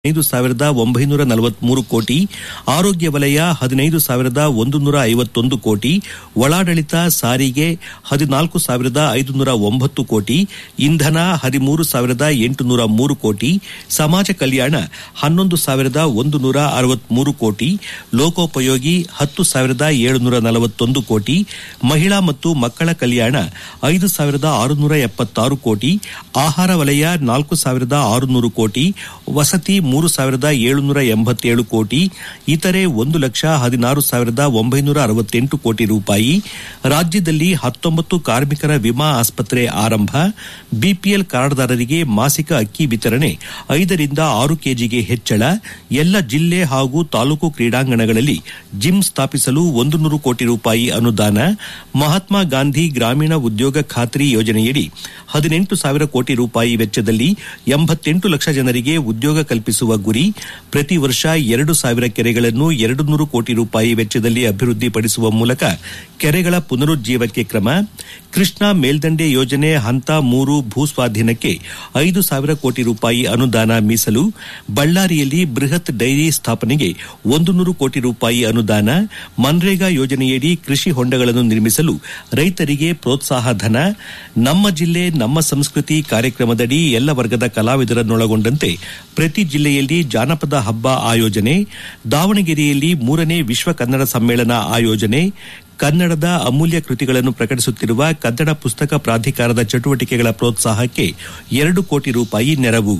ಐದು ಸಾವಿರದ ಒಂಬೈನೂರ ನಲವತ್ಮೂರು ಕೋಟಿ ಆರೋಗ್ಯ ವಲಯ ಹದಿನೈದು ಸಾವಿರದ ಒಂದು ನೂರ ಐವತ್ತೊಂದು ಕೋಟಿ ಒಳಾಡಳಿತ ಸಾರಿಗೆ ಹದಿನಾಲ್ಕು ಸಾವಿರದ ಐದುನೂರ ಒಂಬತ್ತು ಕೋಟಿ ಇಂಧನ ಹದಿಮೂರು ಸಾವಿರದ ಎಂಟುನೂರ ಮೂರು ಕೋಟಿ ಸಮಾಜ ಕಲ್ಯಾಣ ಹನ್ನೊಂದು ಸಾವಿರದ ಒಂದು ನೂರ ಅರವತ್ಮೂರು ಕೋಟಿ ಲೋಕೋಪಯೋಗಿ ಹತ್ತು ಸಾವಿರದ ಏಳುನೂರ ನಲವತ್ತೊಂದು ಕೋಟಿ ಮಹಿಳಾ ಮತ್ತು ಮಕ್ಕಳ ಕಲ್ಯಾಣ ಐದು ಸಾವಿರದ ಆರುನೂರ ಎಪ್ಪತ್ತಾರು ಕೋಟಿ ಆಹಾರ ವಲಯ ನಾಲ್ಕು ಸಾವಿರದ ಆರುನೂರು ಕೋಟಿ ವಸತಿ ಮೂರು ಸಾವಿರದ ಏಳುನೂರ ಎಂಬತ್ತೇಳು ಕೋಟಿ ಇತರೆ ಒಂದು ಲಕ್ಷ ಹದಿನಾರು ಸಾವಿರದ ಒಂಬೈನೂರ ಅರವತ್ತೆಂಟು ಕೋಟಿ ರೂಪಾಯಿ ರಾಜ್ಯದಲ್ಲಿ ಹತ್ತೊಂಬತ್ತು ಕಾರ್ಮಿಕರ ವಿಮಾ ಆಸ್ಪತ್ರೆ ಆರಂಭ ಬಿಪಿಎಲ್ ಕಾರ್ಡ್ದಾರರಿಗೆ ಮಾಸಿಕ ಅಕ್ಕಿ ವಿತರಣೆ ಐದರಿಂದ ಆರು ಕೆಜಿಗೆ ಹೆಚ್ಚಳ ಎಲ್ಲ ಜಿಲ್ಲೆ ಹಾಗೂ ತಾಲೂಕು ಕ್ರೀಡಾಂಗಣಗಳಲ್ಲಿ ಜಿಮ್ ಸ್ಥಾಪಿಸಲು ಒಂದು ನೂರು ಕೋಟಿ ರೂಪಾಯಿ ಅನುದಾನ ಮಹಾತ್ಮ ಗಾಂಧಿ ಗ್ರಾಮೀಣ ಉದ್ಯೋಗ ಖಾತ್ರಿ ಯೋಜನೆಯಡಿ ಹದಿನೆಂಟು ಸಾವಿರ ಕೋಟಿ ರೂಪಾಯಿ ವೆಚ್ಚದಲ್ಲಿ ಎಂಬತ್ತೆಂಟು ಲಕ್ಷ ಜನರಿಗೆ ಉದ್ಯೋಗ ಕಲ್ಪಿಸುವ ಗುರಿ ಪ್ರತಿ ವರ್ಷ ಎರಡು ಸಾವಿರ ಕೆರೆಗಳನ್ನು ಎರಡು ನೂರು ಕೋಟಿ ರೂಪಾಯಿ ವೆಚ್ಚದಲ್ಲಿ ಅಭಿವೃದ್ಧಿಪಡಿಸುವ ಮೂಲಕ ಕೆರೆಗಳ ಪುನರುಜ್ಜೀವಕ್ಕೆ ಕ್ರಮ ಕೃಷ್ಣಾ ಮೇಲ್ದಂಡೆ ಯೋಜನೆ ಹಂತ ಮೂರು ಭೂಸ್ವಾಧೀನಕ್ಕೆ ಐದು ಸಾವಿರ ಕೋಟಿ ರೂಪಾಯಿ ಅನುದಾನ ಮೀಸಲು ಬಳ್ಳಾರಿಯಲ್ಲಿ ಬೃಹತ್ ಡೈರಿ ಸ್ಥಾಪನೆಗೆ ಒಂದು ನೂರು ಕೋಟಿ ರೂಪಾಯಿ ಅನುದಾನ ಮನ್ರೇಗಾ ಯೋಜನೆಯಡಿ ಕೃಷಿ ಹೊಂಡಗಳನ್ನು ನಿರ್ಮಿಸಲು ರೈತರಿಗೆ ಪ್ರೋತ್ಸಾಹ ಧನ ನಮ್ಮ ಜಿಲ್ಲೆ ನಮ್ಮ ಸಂಸ್ಕೃತಿ ಕಾರ್ಯಕ್ರಮದಡಿ ಎಲ್ಲ ವರ್ಗದ ಕಲಾವಿದರನ್ನೊಳಗೊಂಡಂತೆ ಪ್ರತಿ ಜಿಲ್ಲೆಯಲ್ಲಿ ಜಾನಪದ ಹಬ್ಬ ಆಯೋಜನೆ ದಾವಣಗೆರೆಯಲ್ಲಿ ಮೂರನೇ ವಿಶ್ವ ಕನ್ನಡ ಸಮ್ಮೇಳನ ಆಯೋಜನೆ ಕನ್ನಡದ ಅಮೂಲ್ಯ ಕೃತಿಗಳನ್ನು ಪ್ರಕಟಿಸುತ್ತಿರುವ ಕನ್ನಡ ಪುಸ್ತಕ ಪ್ರಾಧಿಕಾರದ ಚಟುವಟಿಕೆಗಳ ಪ್ರೋತ್ಸಾಹಕ್ಕೆ ಎರಡು ಕೋಟಿ ರೂಪಾಯಿ ನೆರವು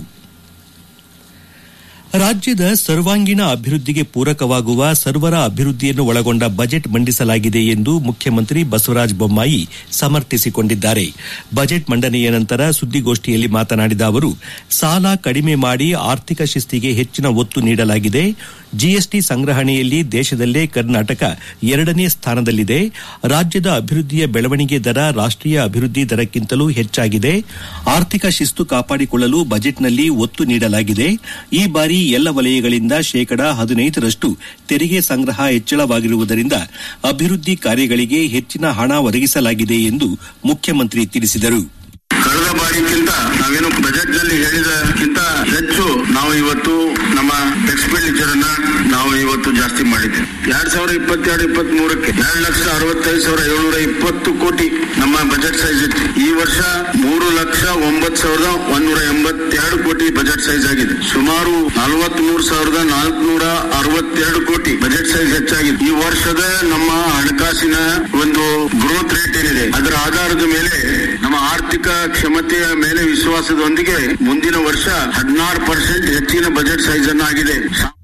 ರಾಜ್ಯದ ಸರ್ವಾಂಗೀಣ ಅಭಿವೃದ್ಧಿಗೆ ಪೂರಕವಾಗುವ ಸರ್ವರ ಅಭಿವೃದ್ಧಿಯನ್ನು ಒಳಗೊಂಡ ಬಜೆಟ್ ಮಂಡಿಸಲಾಗಿದೆ ಎಂದು ಮುಖ್ಯಮಂತ್ರಿ ಬಸವರಾಜ ಬೊಮ್ಮಾಯಿ ಸಮರ್ಥಿಸಿಕೊಂಡಿದ್ದಾರೆ ಬಜೆಟ್ ಮಂಡನೆಯ ನಂತರ ಸುದ್ದಿಗೋಷ್ಠಿಯಲ್ಲಿ ಮಾತನಾಡಿದ ಅವರು ಸಾಲ ಕಡಿಮೆ ಮಾಡಿ ಆರ್ಥಿಕ ಶಿಸ್ತಿಗೆ ಹೆಚ್ಚಿನ ಒತ್ತು ನೀಡಲಾಗಿದೆ ಜಿಎಸ್ಟಿ ಸಂಗ್ರಹಣೆಯಲ್ಲಿ ದೇಶದಲ್ಲೇ ಕರ್ನಾಟಕ ಎರಡನೇ ಸ್ಥಾನದಲ್ಲಿದೆ ರಾಜ್ಯದ ಅಭಿವೃದ್ಧಿಯ ಬೆಳವಣಿಗೆ ದರ ರಾಷ್ಟೀಯ ಅಭಿವೃದ್ಧಿ ದರಕ್ಕಿಂತಲೂ ಹೆಚ್ಚಾಗಿದೆ ಆರ್ಥಿಕ ಶಿಸ್ತು ಕಾಪಾಡಿಕೊಳ್ಳಲು ಬಜೆಟ್ನಲ್ಲಿ ಒತ್ತು ನೀಡಲಾಗಿದೆ ಈ ಬಾರಿ ಎಲ್ಲ ವಲಯಗಳಿಂದ ಶೇಕಡಾ ಹದಿನೈದರಷ್ಟು ತೆರಿಗೆ ಸಂಗ್ರಹ ಹೆಚ್ಚಳವಾಗಿರುವುದರಿಂದ ಅಭಿವೃದ್ಧಿ ಕಾರ್ಯಗಳಿಗೆ ಹೆಚ್ಚಿನ ಹಣ ಒದಗಿಸಲಾಗಿದೆ ಎಂದು ಮುಖ್ಯಮಂತ್ರಿ ತಿಳಿಸಿದರು ಕಳೆದ ಬಾರಿಗಿಂತ ನಾವೇನು ಬಜೆಟ್ ನಲ್ಲಿ ಹೇಳಿದಕ್ಕಿಂತ ಹೆಚ್ಚು ನಾವು ಇವತ್ತು ನಮ್ಮ ಎಕ್ಸ್ಪೆಂಡಿಚರ್ ಅನ್ನ ನಾವು ಇವತ್ತು ಜಾಸ್ತಿ ಮಾಡಿದ್ದೇವೆ ಎರಡ್ ಸಾವಿರದ ಇಪ್ಪತ್ತೆರಡು ಇಪ್ಪತ್ತ್ ಮೂರಕ್ಕೆ ಎರಡು ಲಕ್ಷ ಅರವತ್ತೈದು ಸಾವಿರ ಏಳ್ನೂರ ಇಪ್ಪತ್ತು ಕೋಟಿ ನಮ್ಮ ಬಜೆಟ್ ಸೈಜ್ ಇತ್ತು ಈ ವರ್ಷ ಮೂರು ಲಕ್ಷ ಒಂಬತ್ತು ಸಾವಿರದ ಒಂದೂರ ಎಂಬತ್ತೆರಡು ಕೋಟಿ ಬಜೆಟ್ ಸೈಜ್ ಆಗಿದೆ ಸುಮಾರು ನಲವತ್ತ್ ಮೂರು ಸಾವಿರದ ನಾಲ್ಕುನೂರ ಅರವತ್ತೆರಡು ಕೋಟಿ ಬಜೆಟ್ ಸೈಜ್ ಹೆಚ್ಚಾಗಿದೆ ಈ ವರ್ಷದ ನಮ್ಮ ಹಣಕಾಸಿನ ಒಂದು ಗ್ರೋತ್ ರೇಟ್ ಏನಿದೆ ಅದರ ಆಧಾರದ ಮೇಲೆ ನಮ್ಮ ಆರ್ಥಿಕ ಕ್ಷಮತೆಯ ಮೇಲೆ ವಿಶ್ವಾಸದೊಂದಿಗೆ ಮುಂದಿನ ವರ್ಷ ಹದಿನಾರು ಪರ್ಸೆಂಟ್ ಹೆಚ್ಚಿನ ಬಜೆಟ್ ಸೈಜ್ ಅನ್ನು ಆಗಿದೆ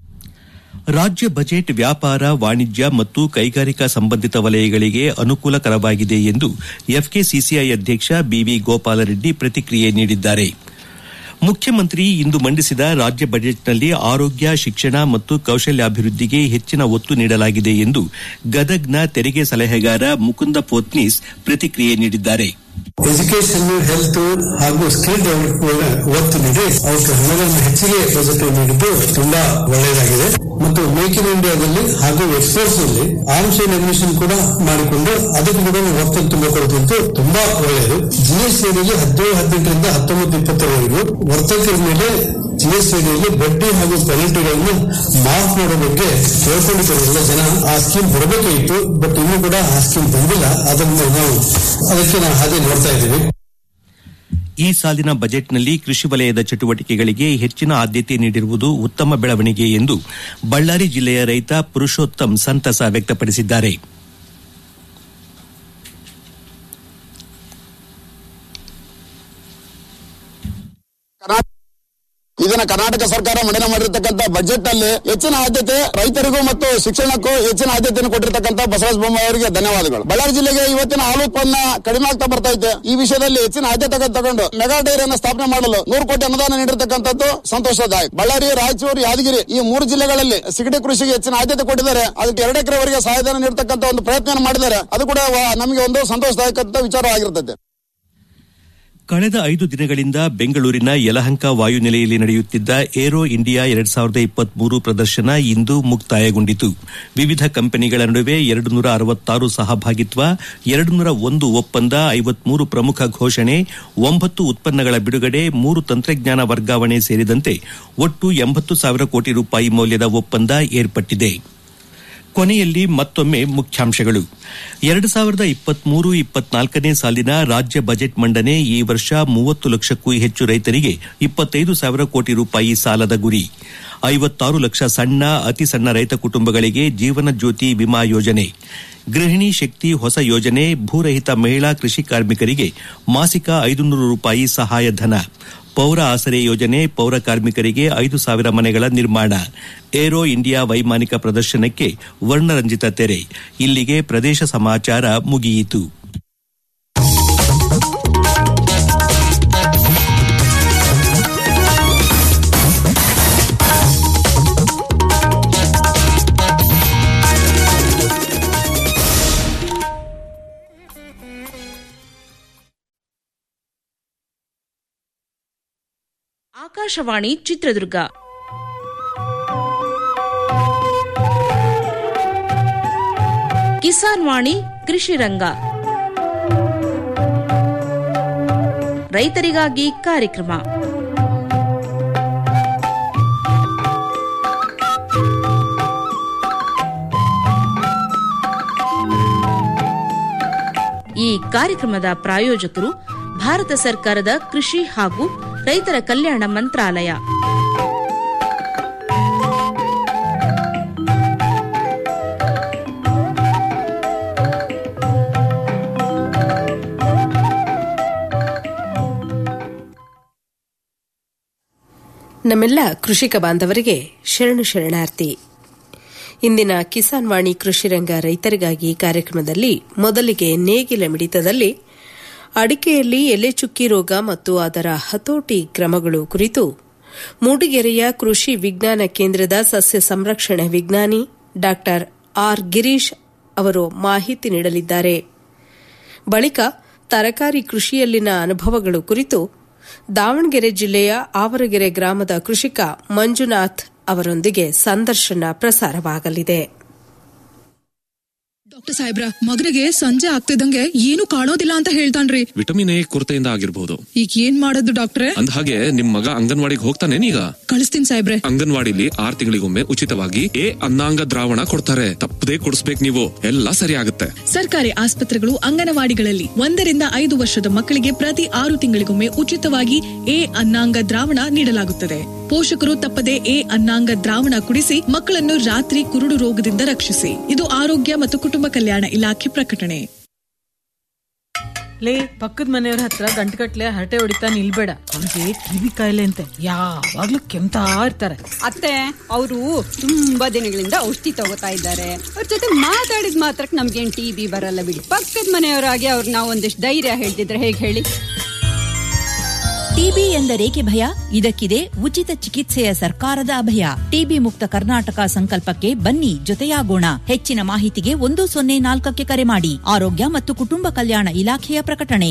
ರಾಜ್ಯ ಬಜೆಟ್ ವ್ಯಾಪಾರ ವಾಣಿಜ್ಯ ಮತ್ತು ಕೈಗಾರಿಕಾ ಸಂಬಂಧಿತ ವಲಯಗಳಿಗೆ ಅನುಕೂಲಕರವಾಗಿದೆ ಎಂದು ಎಫ್ಕೆಸಿಸಿಐ ಅಧ್ಯಕ್ಷ ಬಿವಿ ಗೋಪಾಲರೆಡ್ಡಿ ಪ್ರತಿಕ್ರಿಯೆ ನೀಡಿದ್ದಾರೆ ಮುಖ್ಯಮಂತ್ರಿ ಇಂದು ಮಂಡಿಸಿದ ರಾಜ್ಯ ಬಜೆಟ್ನಲ್ಲಿ ಆರೋಗ್ಯ ಶಿಕ್ಷಣ ಮತ್ತು ಕೌಶಲ್ಯಾಭಿವೃದ್ಧಿಗೆ ಹೆಚ್ಚಿನ ಒತ್ತು ನೀಡಲಾಗಿದೆ ಎಂದು ಗದಗ್ನ ತೆರಿಗೆ ಸಲಹೆಗಾರ ಮುಕುಂದ ಪೋತ್ನೀಸ್ ಪ್ರತಿಕ್ರಿಯೆ ನೀಡಿದ್ದಾರೆ ಎಜುಕೇಶನ್ ಹೆಲ್ತ್ ಹಾಗೂ ಸ್ಕಿಲ್ ಡೆವಲಪ್ಮೆಂಟ್ ಒತ್ತು ನೀಡಿ ಅವಕ್ಕೆ ಹಣವನ್ನು ಹೆಚ್ಚಿಗೆ ಬಜೆಟ್ ನೀಡಿದ್ದು ತುಂಬಾ ಒಳ್ಳೆಯದಾಗಿದೆ ಮತ್ತು ಮೇಕ್ ಇನ್ ಇಂಡಿಯಾದಲ್ಲಿ ಹಾಗೂ ಎಕ್ಸ್ಪೋರ್ಟ್ಸ್ ನಲ್ಲಿ ಆರ್ಮ್ಸ್ ಅಂಡ್ ಅಡ್ಮಿಷನ್ ಕೂಡ ಮಾಡಿಕೊಂಡು ಅದಕ್ಕೆ ಕೂಡ ಒತ್ತು ತುಂಬ ಕೊಡುತ್ತಿದ್ದು ತುಂಬಾ ಒಳ್ಳೆಯದು ಜಿಎಸ್ಟಿಯಲ್ಲಿ ಹದಿನೇಳು ಹದಿನೆಂಟರಿಂದ ಹತ್ತೊಂಬತ್ತು ಇಪ್ಪತ್ತರವರೆಗೂ ವರ್ತಕರ ಮೇಲೆ ಜಿಎಸ್ಟಿಯಲ್ಲಿ ಬಡ್ಡಿ ಹಾಗೂ ಪೆನಲ್ಟಿಗಳನ್ನು ಮಾಫ್ ಮಾಡೋ ಬಗ್ಗೆ ಕೇಳ್ಕೊಂಡಿದ್ದಾರೆ ಎಲ್ಲ ಜನ ಆ ಸ್ಕೀಮ್ ಬರಬೇಕಾಗಿತ್ತು ಬಟ್ ಇನ್ನೂ ಕೂಡ ಆ ಸ್ಕೀಮ್ ಬಂದಿಲ್ಲ ಅದನ್ನು ನಾವು ಅದಕ್ಕೆ ನಾವು ಹಾಗೆ ನೋಡ್ತಾ ಇದ್ದೀವಿ ಈ ಸಾಲಿನ ಬಜೆಟ್ನಲ್ಲಿ ಕೃಷಿ ವಲಯದ ಚಟುವಟಿಕೆಗಳಿಗೆ ಹೆಚ್ಚಿನ ಆದ್ಯತೆ ನೀಡಿರುವುದು ಉತ್ತಮ ಬೆಳವಣಿಗೆ ಎಂದು ಬಳ್ಳಾರಿ ಜಿಲ್ಲೆಯ ರೈತ ಪುರುಷೋತ್ತಮ್ ಸಂತಸ ವ್ಯಕ್ತಪಡಿಸಿದ್ದಾರೆ ಇದನ್ನ ಕರ್ನಾಟಕ ಸರ್ಕಾರ ಮಂಡನೆ ಮಾಡಿರ್ತಕ್ಕಂಥ ಬಜೆಟ್ ನಲ್ಲಿ ಹೆಚ್ಚಿನ ಆದ್ಯತೆ ರೈತರಿಗೂ ಮತ್ತು ಶಿಕ್ಷಣಕ್ಕೂ ಹೆಚ್ಚಿನ ಆದ್ಯತೆಯನ್ನು ಕೊಟ್ಟಿರ್ತಕ್ಕಂಥ ಬಸವರಾಜ ಬೊಮ್ಮಾಯಿ ಅವರಿಗೆ ಧನ್ಯವಾದಗಳು ಬಳ್ಳಾರಿ ಜಿಲ್ಲೆಗೆ ಇವತ್ತಿನ ಹಾಲು ಉತ್ಪನ್ನ ಕಡಿಮೆ ಆಗ್ತಾ ಬರ್ತಾ ಇದೆ ಈ ವಿಷಯದಲ್ಲಿ ಹೆಚ್ಚಿನ ಆದ್ಯತೆ ತಗೊಂಡು ಮೆಗಾ ಡೈರಿಯನ್ನು ಸ್ಥಾಪನೆ ಮಾಡಲು ನೂರು ಕೋಟಿ ಅನುದಾನ ನೀಡಿರ್ತಕ್ಕಂಥದ್ದು ಸಂತೋಷದಾಯಕ ಬಳ್ಳಾರಿ ರಾಯಚೂರು ಯಾದಗಿರಿ ಈ ಮೂರು ಜಿಲ್ಲೆಗಳಲ್ಲಿ ಸಿಗಡಿ ಕೃಷಿಗೆ ಹೆಚ್ಚಿನ ಆದ್ಯತೆ ಕೊಟ್ಟಿದ್ದಾರೆ ಅದಕ್ಕೆ ಎರಡು ಎಕರೆವರೆಗೆ ಸಹಾಯಧನ ನೀಡತಕ್ಕಂಥ ಒಂದು ಪ್ರಯತ್ನ ಮಾಡಿದ್ದಾರೆ ಅದು ಕೂಡ ವ- ನಮಗೆ ಒಂದು ಸಂತೋಷದಾಯಕ ವಿಚಾರವಾಗಿರುತ್ತದೆ ಕಳೆದ ಐದು ದಿನಗಳಿಂದ ಬೆಂಗಳೂರಿನ ಯಲಹಂಕ ವಾಯುನೆಲೆಯಲ್ಲಿ ನಡೆಯುತ್ತಿದ್ದ ಏರೋ ಇಂಡಿಯಾ ಎರಡ್ ಸಾವಿರದ ಇಪ್ಪತ್ಮೂರು ಪ್ರದರ್ಶನ ಇಂದು ಮುಕ್ತಾಯಗೊಂಡಿತು ವಿವಿಧ ಕಂಪನಿಗಳ ನಡುವೆ ಎರಡು ನೂರ ಅರವತ್ತಾರು ಸಹಭಾಗಿತ್ವ ಎರಡು ನೂರ ಒಂದು ಒಪ್ಪಂದ ಐವತ್ಮೂರು ಪ್ರಮುಖ ಘೋಷಣೆ ಒಂಬತ್ತು ಉತ್ಪನ್ನಗಳ ಬಿಡುಗಡೆ ಮೂರು ತಂತ್ರಜ್ಞಾನ ವರ್ಗಾವಣೆ ಸೇರಿದಂತೆ ಒಟ್ಟು ಎಂಬತ್ತು ಸಾವಿರ ಕೋಟಿ ರೂಪಾಯಿ ಮೌಲ್ಯದ ಒಪ್ಪಂದ ಏರ್ಪಟ್ಟಿದೆ ಕೊನೆಯಲ್ಲಿ ಮತ್ತೊಮ್ಮೆ ಮುಖ್ಯಾಂಶಗಳು ಎರಡು ಸಾವಿರದ ಇಪ್ಪತ್ಮೂರು ಇಪ್ಪತ್ನಾಲ್ಕನೇ ಸಾಲಿನ ರಾಜ್ಯ ಬಜೆಟ್ ಮಂಡನೆ ಈ ವರ್ಷ ಮೂವತ್ತು ಲಕ್ಷಕ್ಕೂ ಹೆಚ್ಚು ರೈತರಿಗೆ ಇಪ್ಪತ್ತೈದು ಸಾವಿರ ಕೋಟಿ ರೂಪಾಯಿ ಸಾಲದ ಗುರಿ ಐವತ್ತಾರು ಲಕ್ಷ ಸಣ್ಣ ಅತಿ ಸಣ್ಣ ರೈತ ಕುಟುಂಬಗಳಿಗೆ ಜೀವನ ಜ್ಯೋತಿ ವಿಮಾ ಯೋಜನೆ ಗೃಹಿಣಿ ಶಕ್ತಿ ಹೊಸ ಯೋಜನೆ ಭೂರಹಿತ ಮಹಿಳಾ ಕೃಷಿ ಕಾರ್ಮಿಕರಿಗೆ ಮಾಸಿಕ ಐದುನೂರು ರೂಪಾಯಿ ಸಹಾಯಧನ ಪೌರ ಆಸರೆ ಯೋಜನೆ ಪೌರ ಕಾರ್ಮಿಕರಿಗೆ ಐದು ಸಾವಿರ ಮನೆಗಳ ನಿರ್ಮಾಣ ಏರೋ ಇಂಡಿಯಾ ವೈಮಾನಿಕ ಪ್ರದರ್ಶನಕ್ಕೆ ವರ್ಣರಂಜಿತ ತೆರೆ ಇಲ್ಲಿಗೆ ಪ್ರದೇಶ ಸಮಾಚಾರ ಮುಗಿಯಿತು ಆಕಾಶವಾಣಿ ಚಿತ್ರದುರ್ಗ ಕಿಸಾನ್ ವಾಣಿ ಕೃಷಿ ರಂಗ ರೈತರಿಗಾಗಿ ಕಾರ್ಯಕ್ರಮ ಈ ಕಾರ್ಯಕ್ರಮದ ಪ್ರಾಯೋಜಕರು ಭಾರತ ಸರ್ಕಾರದ ಕೃಷಿ ಹಾಗೂ ರೈತರ ಕಲ್ಯಾಣ ಮಂತ್ರಾಲಯ ನಮ್ಮೆಲ್ಲ ಕೃಷಿಕ ಬಾಂಧವರಿಗೆ ಶರಣು ಶರಣಾರ್ಥಿ ಇಂದಿನ ಕಿಸಾನ್ ವಾಣಿ ಕೃಷಿರಂಗ ರೈತರಿಗಾಗಿ ಕಾರ್ಯಕ್ರಮದಲ್ಲಿ ಮೊದಲಿಗೆ ನೇಗಿಲ ಮಿಡಿತದಲ್ಲಿ ಅಡಿಕೆಯಲ್ಲಿ ಎಲೆ ಚುಕ್ಕಿ ರೋಗ ಮತ್ತು ಅದರ ಹತೋಟಿ ಕ್ರಮಗಳು ಕುರಿತು ಮೂಡಿಗೆರೆಯ ಕೃಷಿ ವಿಜ್ಞಾನ ಕೇಂದ್ರದ ಸಸ್ಯ ಸಂರಕ್ಷಣೆ ವಿಜ್ಞಾನಿ ಡಾ ಆರ್ ಗಿರೀಶ್ ಅವರು ಮಾಹಿತಿ ನೀಡಲಿದ್ದಾರೆ ಬಳಿಕ ತರಕಾರಿ ಕೃಷಿಯಲ್ಲಿನ ಅನುಭವಗಳು ಕುರಿತು ದಾವಣಗೆರೆ ಜಿಲ್ಲೆಯ ಆವರಗೆರೆ ಗ್ರಾಮದ ಕೃಷಿಕ ಮಂಜುನಾಥ್ ಅವರೊಂದಿಗೆ ಸಂದರ್ಶನ ಪ್ರಸಾರವಾಗಲಿದೆ ಡಾಕ್ಟರ್ ಸಾಹೇಬ್ರ ಮಗನಿಗೆ ಸಂಜೆ ಆಗ್ತಿದ್ದಂಗೆ ಏನು ಕಾಣೋದಿಲ್ಲ ಅಂತ ಹೇಳ್ತಾನ್ರಿ ವಿಟಮಿನ್ ಎ ಕೊರತೆಯಿಂದ ಆಗಿರ್ಬೋದು ಈಗ ಏನ್ ಮಾಡೋದು ಡಾಕ್ಟ್ರೆ ಅಂದ ಹಾಗೆ ನಿಮ್ ಮಗ ಅಂಗನವಾಡಿಗೆ ಹೋಗ್ತಾನೆ ಈಗ ಕಳಿಸ್ತೀನಿ ಸಾಹೇಬ್ರೆ ಅಂಗನವಾಡಿಲಿ ಆರ್ ತಿಂಗಳಿಗೊಮ್ಮೆ ಉಚಿತವಾಗಿ ಎ ಅನ್ನಾಂಗ ದ್ರಾವಣ ಕೊಡ್ತಾರೆ ತಪ್ಪದೇ ಕೊಡಿಸ್ಬೇಕು ನೀವು ಎಲ್ಲ ಸರಿ ಆಗುತ್ತೆ ಸರ್ಕಾರಿ ಆಸ್ಪತ್ರೆಗಳು ಅಂಗನವಾಡಿಗಳಲ್ಲಿ ಒಂದರಿಂದ ಐದು ವರ್ಷದ ಮಕ್ಕಳಿಗೆ ಪ್ರತಿ ಆರು ತಿಂಗಳಿಗೊಮ್ಮೆ ಉಚಿತವಾಗಿ ಎ ಅನ್ನಾಂಗ ದ್ರಾವಣ ನೀಡಲಾಗುತ್ತದೆ ಪೋಷಕರು ತಪ್ಪದೆ ಎ ಅನ್ನಾಂಗ ದ್ರಾವಣ ಕುಡಿಸಿ ಮಕ್ಕಳನ್ನು ರಾತ್ರಿ ಕುರುಡು ರೋಗದಿಂದ ರಕ್ಷಿಸಿ ಇದು ಆರೋಗ್ಯ ಮತ್ತು ಕುಟುಂಬ ಕಲ್ಯಾಣ ಇಲಾಖೆ ಪ್ರಕಟಣೆ ಲೇ ಪಕ್ಕದ ಮನೆಯವ್ರ ಹತ್ರ ಗಂಟುಗಟ್ಲೆ ಹರಟೆ ಹೊಡಿತಾ ನಿಲ್ಬೇಡ ಅವ್ರಿಗೆ ಕಿವಿ ಕಾಯಿಲೆ ಅಂತೆ ಯಾವಾಗ್ಲೂ ಕೆಮ್ತಾ ಇರ್ತಾರೆ ಅತ್ತೆ ಅವರು ತುಂಬಾ ದಿನಗಳಿಂದ ಔಷಧಿ ತಗೋತಾ ಇದ್ದಾರೆ ಅವ್ರ ಜೊತೆ ಮಾತಾಡಿದ ಮಾತ್ರಕ್ಕೆ ನಮ್ಗೇನ್ ಟಿ ಬಿ ಬರಲ್ಲ ಬಿಡಿ ಪಕ್ಕದ ಮನೆಯವರಾಗಿ ಅವ್ರು ನಾವು ಒಂದಿಷ್ಟು ಧೈರ್ಯ ಹೇಳ್ತಿದ್ರೆ ಹೇಗೆ ಹೇಳಿ ಟಿಬಿ ಎಂದರೇಕೆ ಭಯ ಇದಕ್ಕಿದೆ ಉಚಿತ ಚಿಕಿತ್ಸೆಯ ಸರ್ಕಾರದ ಅಭಯ ಟಿಬಿ ಮುಕ್ತ ಕರ್ನಾಟಕ ಸಂಕಲ್ಪಕ್ಕೆ ಬನ್ನಿ ಜೊತೆಯಾಗೋಣ ಹೆಚ್ಚಿನ ಮಾಹಿತಿಗೆ ಒಂದು ಸೊನ್ನೆ ನಾಲ್ಕಕ್ಕೆ ಕರೆ ಮಾಡಿ ಆರೋಗ್ಯ ಮತ್ತು ಕುಟುಂಬ ಕಲ್ಯಾಣ ಇಲಾಖೆಯ ಪ್ರಕಟಣೆ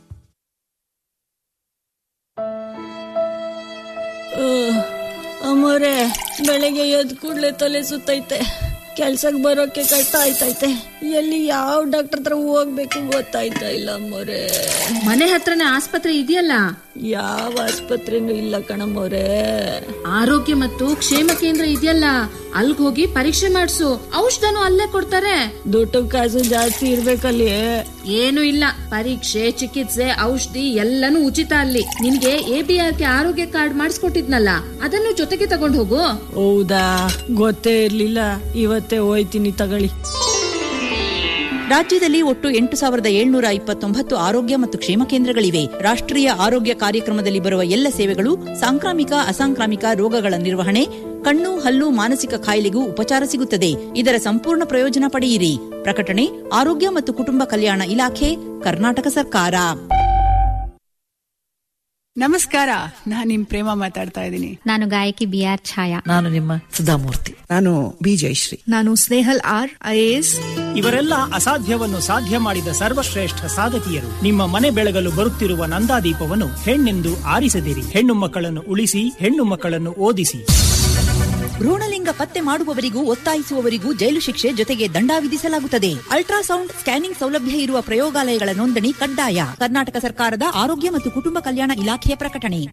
ಅಮ್ಮೋರೆ ಬೆಳಗ್ಗೆ ಎದ್ ಕೂಡ್ಲೆ ತಲೆ ಸುತ್ತೈತೆ ಕೆಲ್ಸಕ್ ಬರೋಕೆ ಕಷ್ಟ ಆಯ್ತೈತೆ ಎಲ್ಲಿ ಯಾವ ಡಾಕ್ಟರ್ ಹತ್ರ ಹೋಗ್ಬೇಕು ಗೊತ್ತಾಯ್ತಾ ಇಲ್ಲ ಅಮ್ಮೋರೆ ಮನೆ ಹತ್ರನೇ ಆಸ್ಪತ್ರೆ ಇದೆಯಲ್ಲ ಯಾವ ಆಸ್ಪತ್ರೆನೂ ಇಲ್ಲ ಕಣಮ್ಮೋರೆ ಆರೋಗ್ಯ ಮತ್ತು ಕ್ಷೇಮ ಕೇಂದ್ರ ಇದೆಯಲ್ಲ ಅಲ್ಗ್ ಹೋಗಿ ಪರೀಕ್ಷೆ ಮಾಡಿಸು ಔಷಧನು ಅಲ್ಲೇ ಕೊಡ್ತಾರೆ ದುಡ್ಡು ಕಾಸು ಜಾಸ್ತಿ ಇರ್ಬೇಕಲ್ಲಿ ಏನು ಇಲ್ಲ ಪರೀಕ್ಷೆ ಚಿಕಿತ್ಸೆ ಔಷಧಿ ಎಲ್ಲನೂ ಉಚಿತ ಅಲ್ಲಿ ನಿನ್ಗೆ ಎ ಬಿ ಆರ್ ಕೆ ಆರೋಗ್ಯ ಕಾರ್ಡ್ ಮಾಡಿಸ್ಕೊಟ್ಟಿದ್ನಲ್ಲ ಅದನ್ನು ಜೊತೆಗೆ ತಗೊಂಡ್ ಹೋಗು ಹೌದಾ ಗೊತ್ತೇ ಇರ್ಲಿಲ್ಲ ಇವತ್ತೇ ಹೋಯ್ತೀನಿ ತಗೊಳ್ಳಿ ರಾಜ್ಯದಲ್ಲಿ ಒಟ್ಟು ಎಂಟು ಸಾವಿರದ ಏಳ್ನೂರ ಇಪ್ಪತ್ತೊಂಬತ್ತು ಆರೋಗ್ಯ ಮತ್ತು ಕ್ಷೇಮ ಕೇಂದ್ರಗಳಿವೆ ರಾಷ್ಟ್ರೀಯ ಆರೋಗ್ಯ ಕಾರ್ಯಕ್ರಮದಲ್ಲಿ ಬರುವ ಎಲ್ಲ ಸೇವೆಗಳು ಸಾಂಕ್ರಾಮಿಕ ಅಸಾಂಕ್ರಾಮಿಕ ರೋಗಗಳ ನಿರ್ವಹಣೆ ಕಣ್ಣು ಹಲ್ಲು ಮಾನಸಿಕ ಕಾಯಿಲೆಗೂ ಉಪಚಾರ ಸಿಗುತ್ತದೆ ಇದರ ಸಂಪೂರ್ಣ ಪ್ರಯೋಜನ ಪಡೆಯಿರಿ ಪ್ರಕಟಣೆ ಆರೋಗ್ಯ ಮತ್ತು ಕುಟುಂಬ ಕಲ್ಯಾಣ ಇಲಾಖೆ ಕರ್ನಾಟಕ ಸರ್ಕಾರ ನಮಸ್ಕಾರ ನಾನ್ ನಿಮ್ ಪ್ರೇಮ ಮಾತಾಡ್ತಾ ಇದ್ದೀನಿ ನಾನು ಗಾಯಕಿ ಬಿ ಆರ್ ಛಾಯಾ ನಾನು ನಿಮ್ಮ ಸುಧಾಮೂರ್ತಿ ನಾನು ಬಿ ಜಯಶ್ರೀ ನಾನು ಸ್ನೇಹಲ್ ಆರ್ ಐಎಎಸ್ ಇವರೆಲ್ಲ ಅಸಾಧ್ಯವನ್ನು ಸಾಧ್ಯ ಮಾಡಿದ ಸರ್ವಶ್ರೇಷ್ಠ ಸಾಧಕಿಯರು ನಿಮ್ಮ ಮನೆ ಬೆಳಗಲು ಬರುತ್ತಿರುವ ನಂದಾದೀಪವನ್ನು ಹೆಣ್ಣೆಂದು ಆರಿಸದಿರಿ ಹೆಣ್ಣು ಮಕ್ಕಳನ್ನು ಉಳಿಸಿ ಹೆಣ್ಣು ಮಕ್ಕಳನ್ನು ಓದಿಸಿ ಭ್ರೂಣಲಿಂಗ ಪತ್ತೆ ಮಾಡುವವರಿಗೂ ಒತ್ತಾಯಿಸುವವರಿಗೂ ಜೈಲು ಶಿಕ್ಷೆ ಜೊತೆಗೆ ದಂಡ ವಿಧಿಸಲಾಗುತ್ತದೆ ಅಲ್ಟ್ರಾಸೌಂಡ್ ಸ್ಕ್ಯಾನಿಂಗ್ ಸೌಲಭ್ಯ ಇರುವ ಪ್ರಯೋಗಾಲಯಗಳ ನೋಂದಣಿ ಕಡ್ಡಾಯ ಕರ್ನಾಟಕ ಸರ್ಕಾರದ ಆರೋಗ್ಯ ಮತ್ತು ಕುಟುಂಬ ಕಲ್ಯಾಣ ಇಲಾಖೆಯ ಪ್ರಕಟಣೆ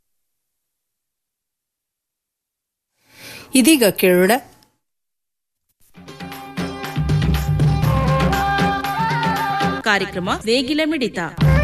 ಇದೀಗ ಕೇಳೋಣ ಕಾರ್ಯಕ್ರಮ ನೇಗಿಲ ಮಿಡಿತ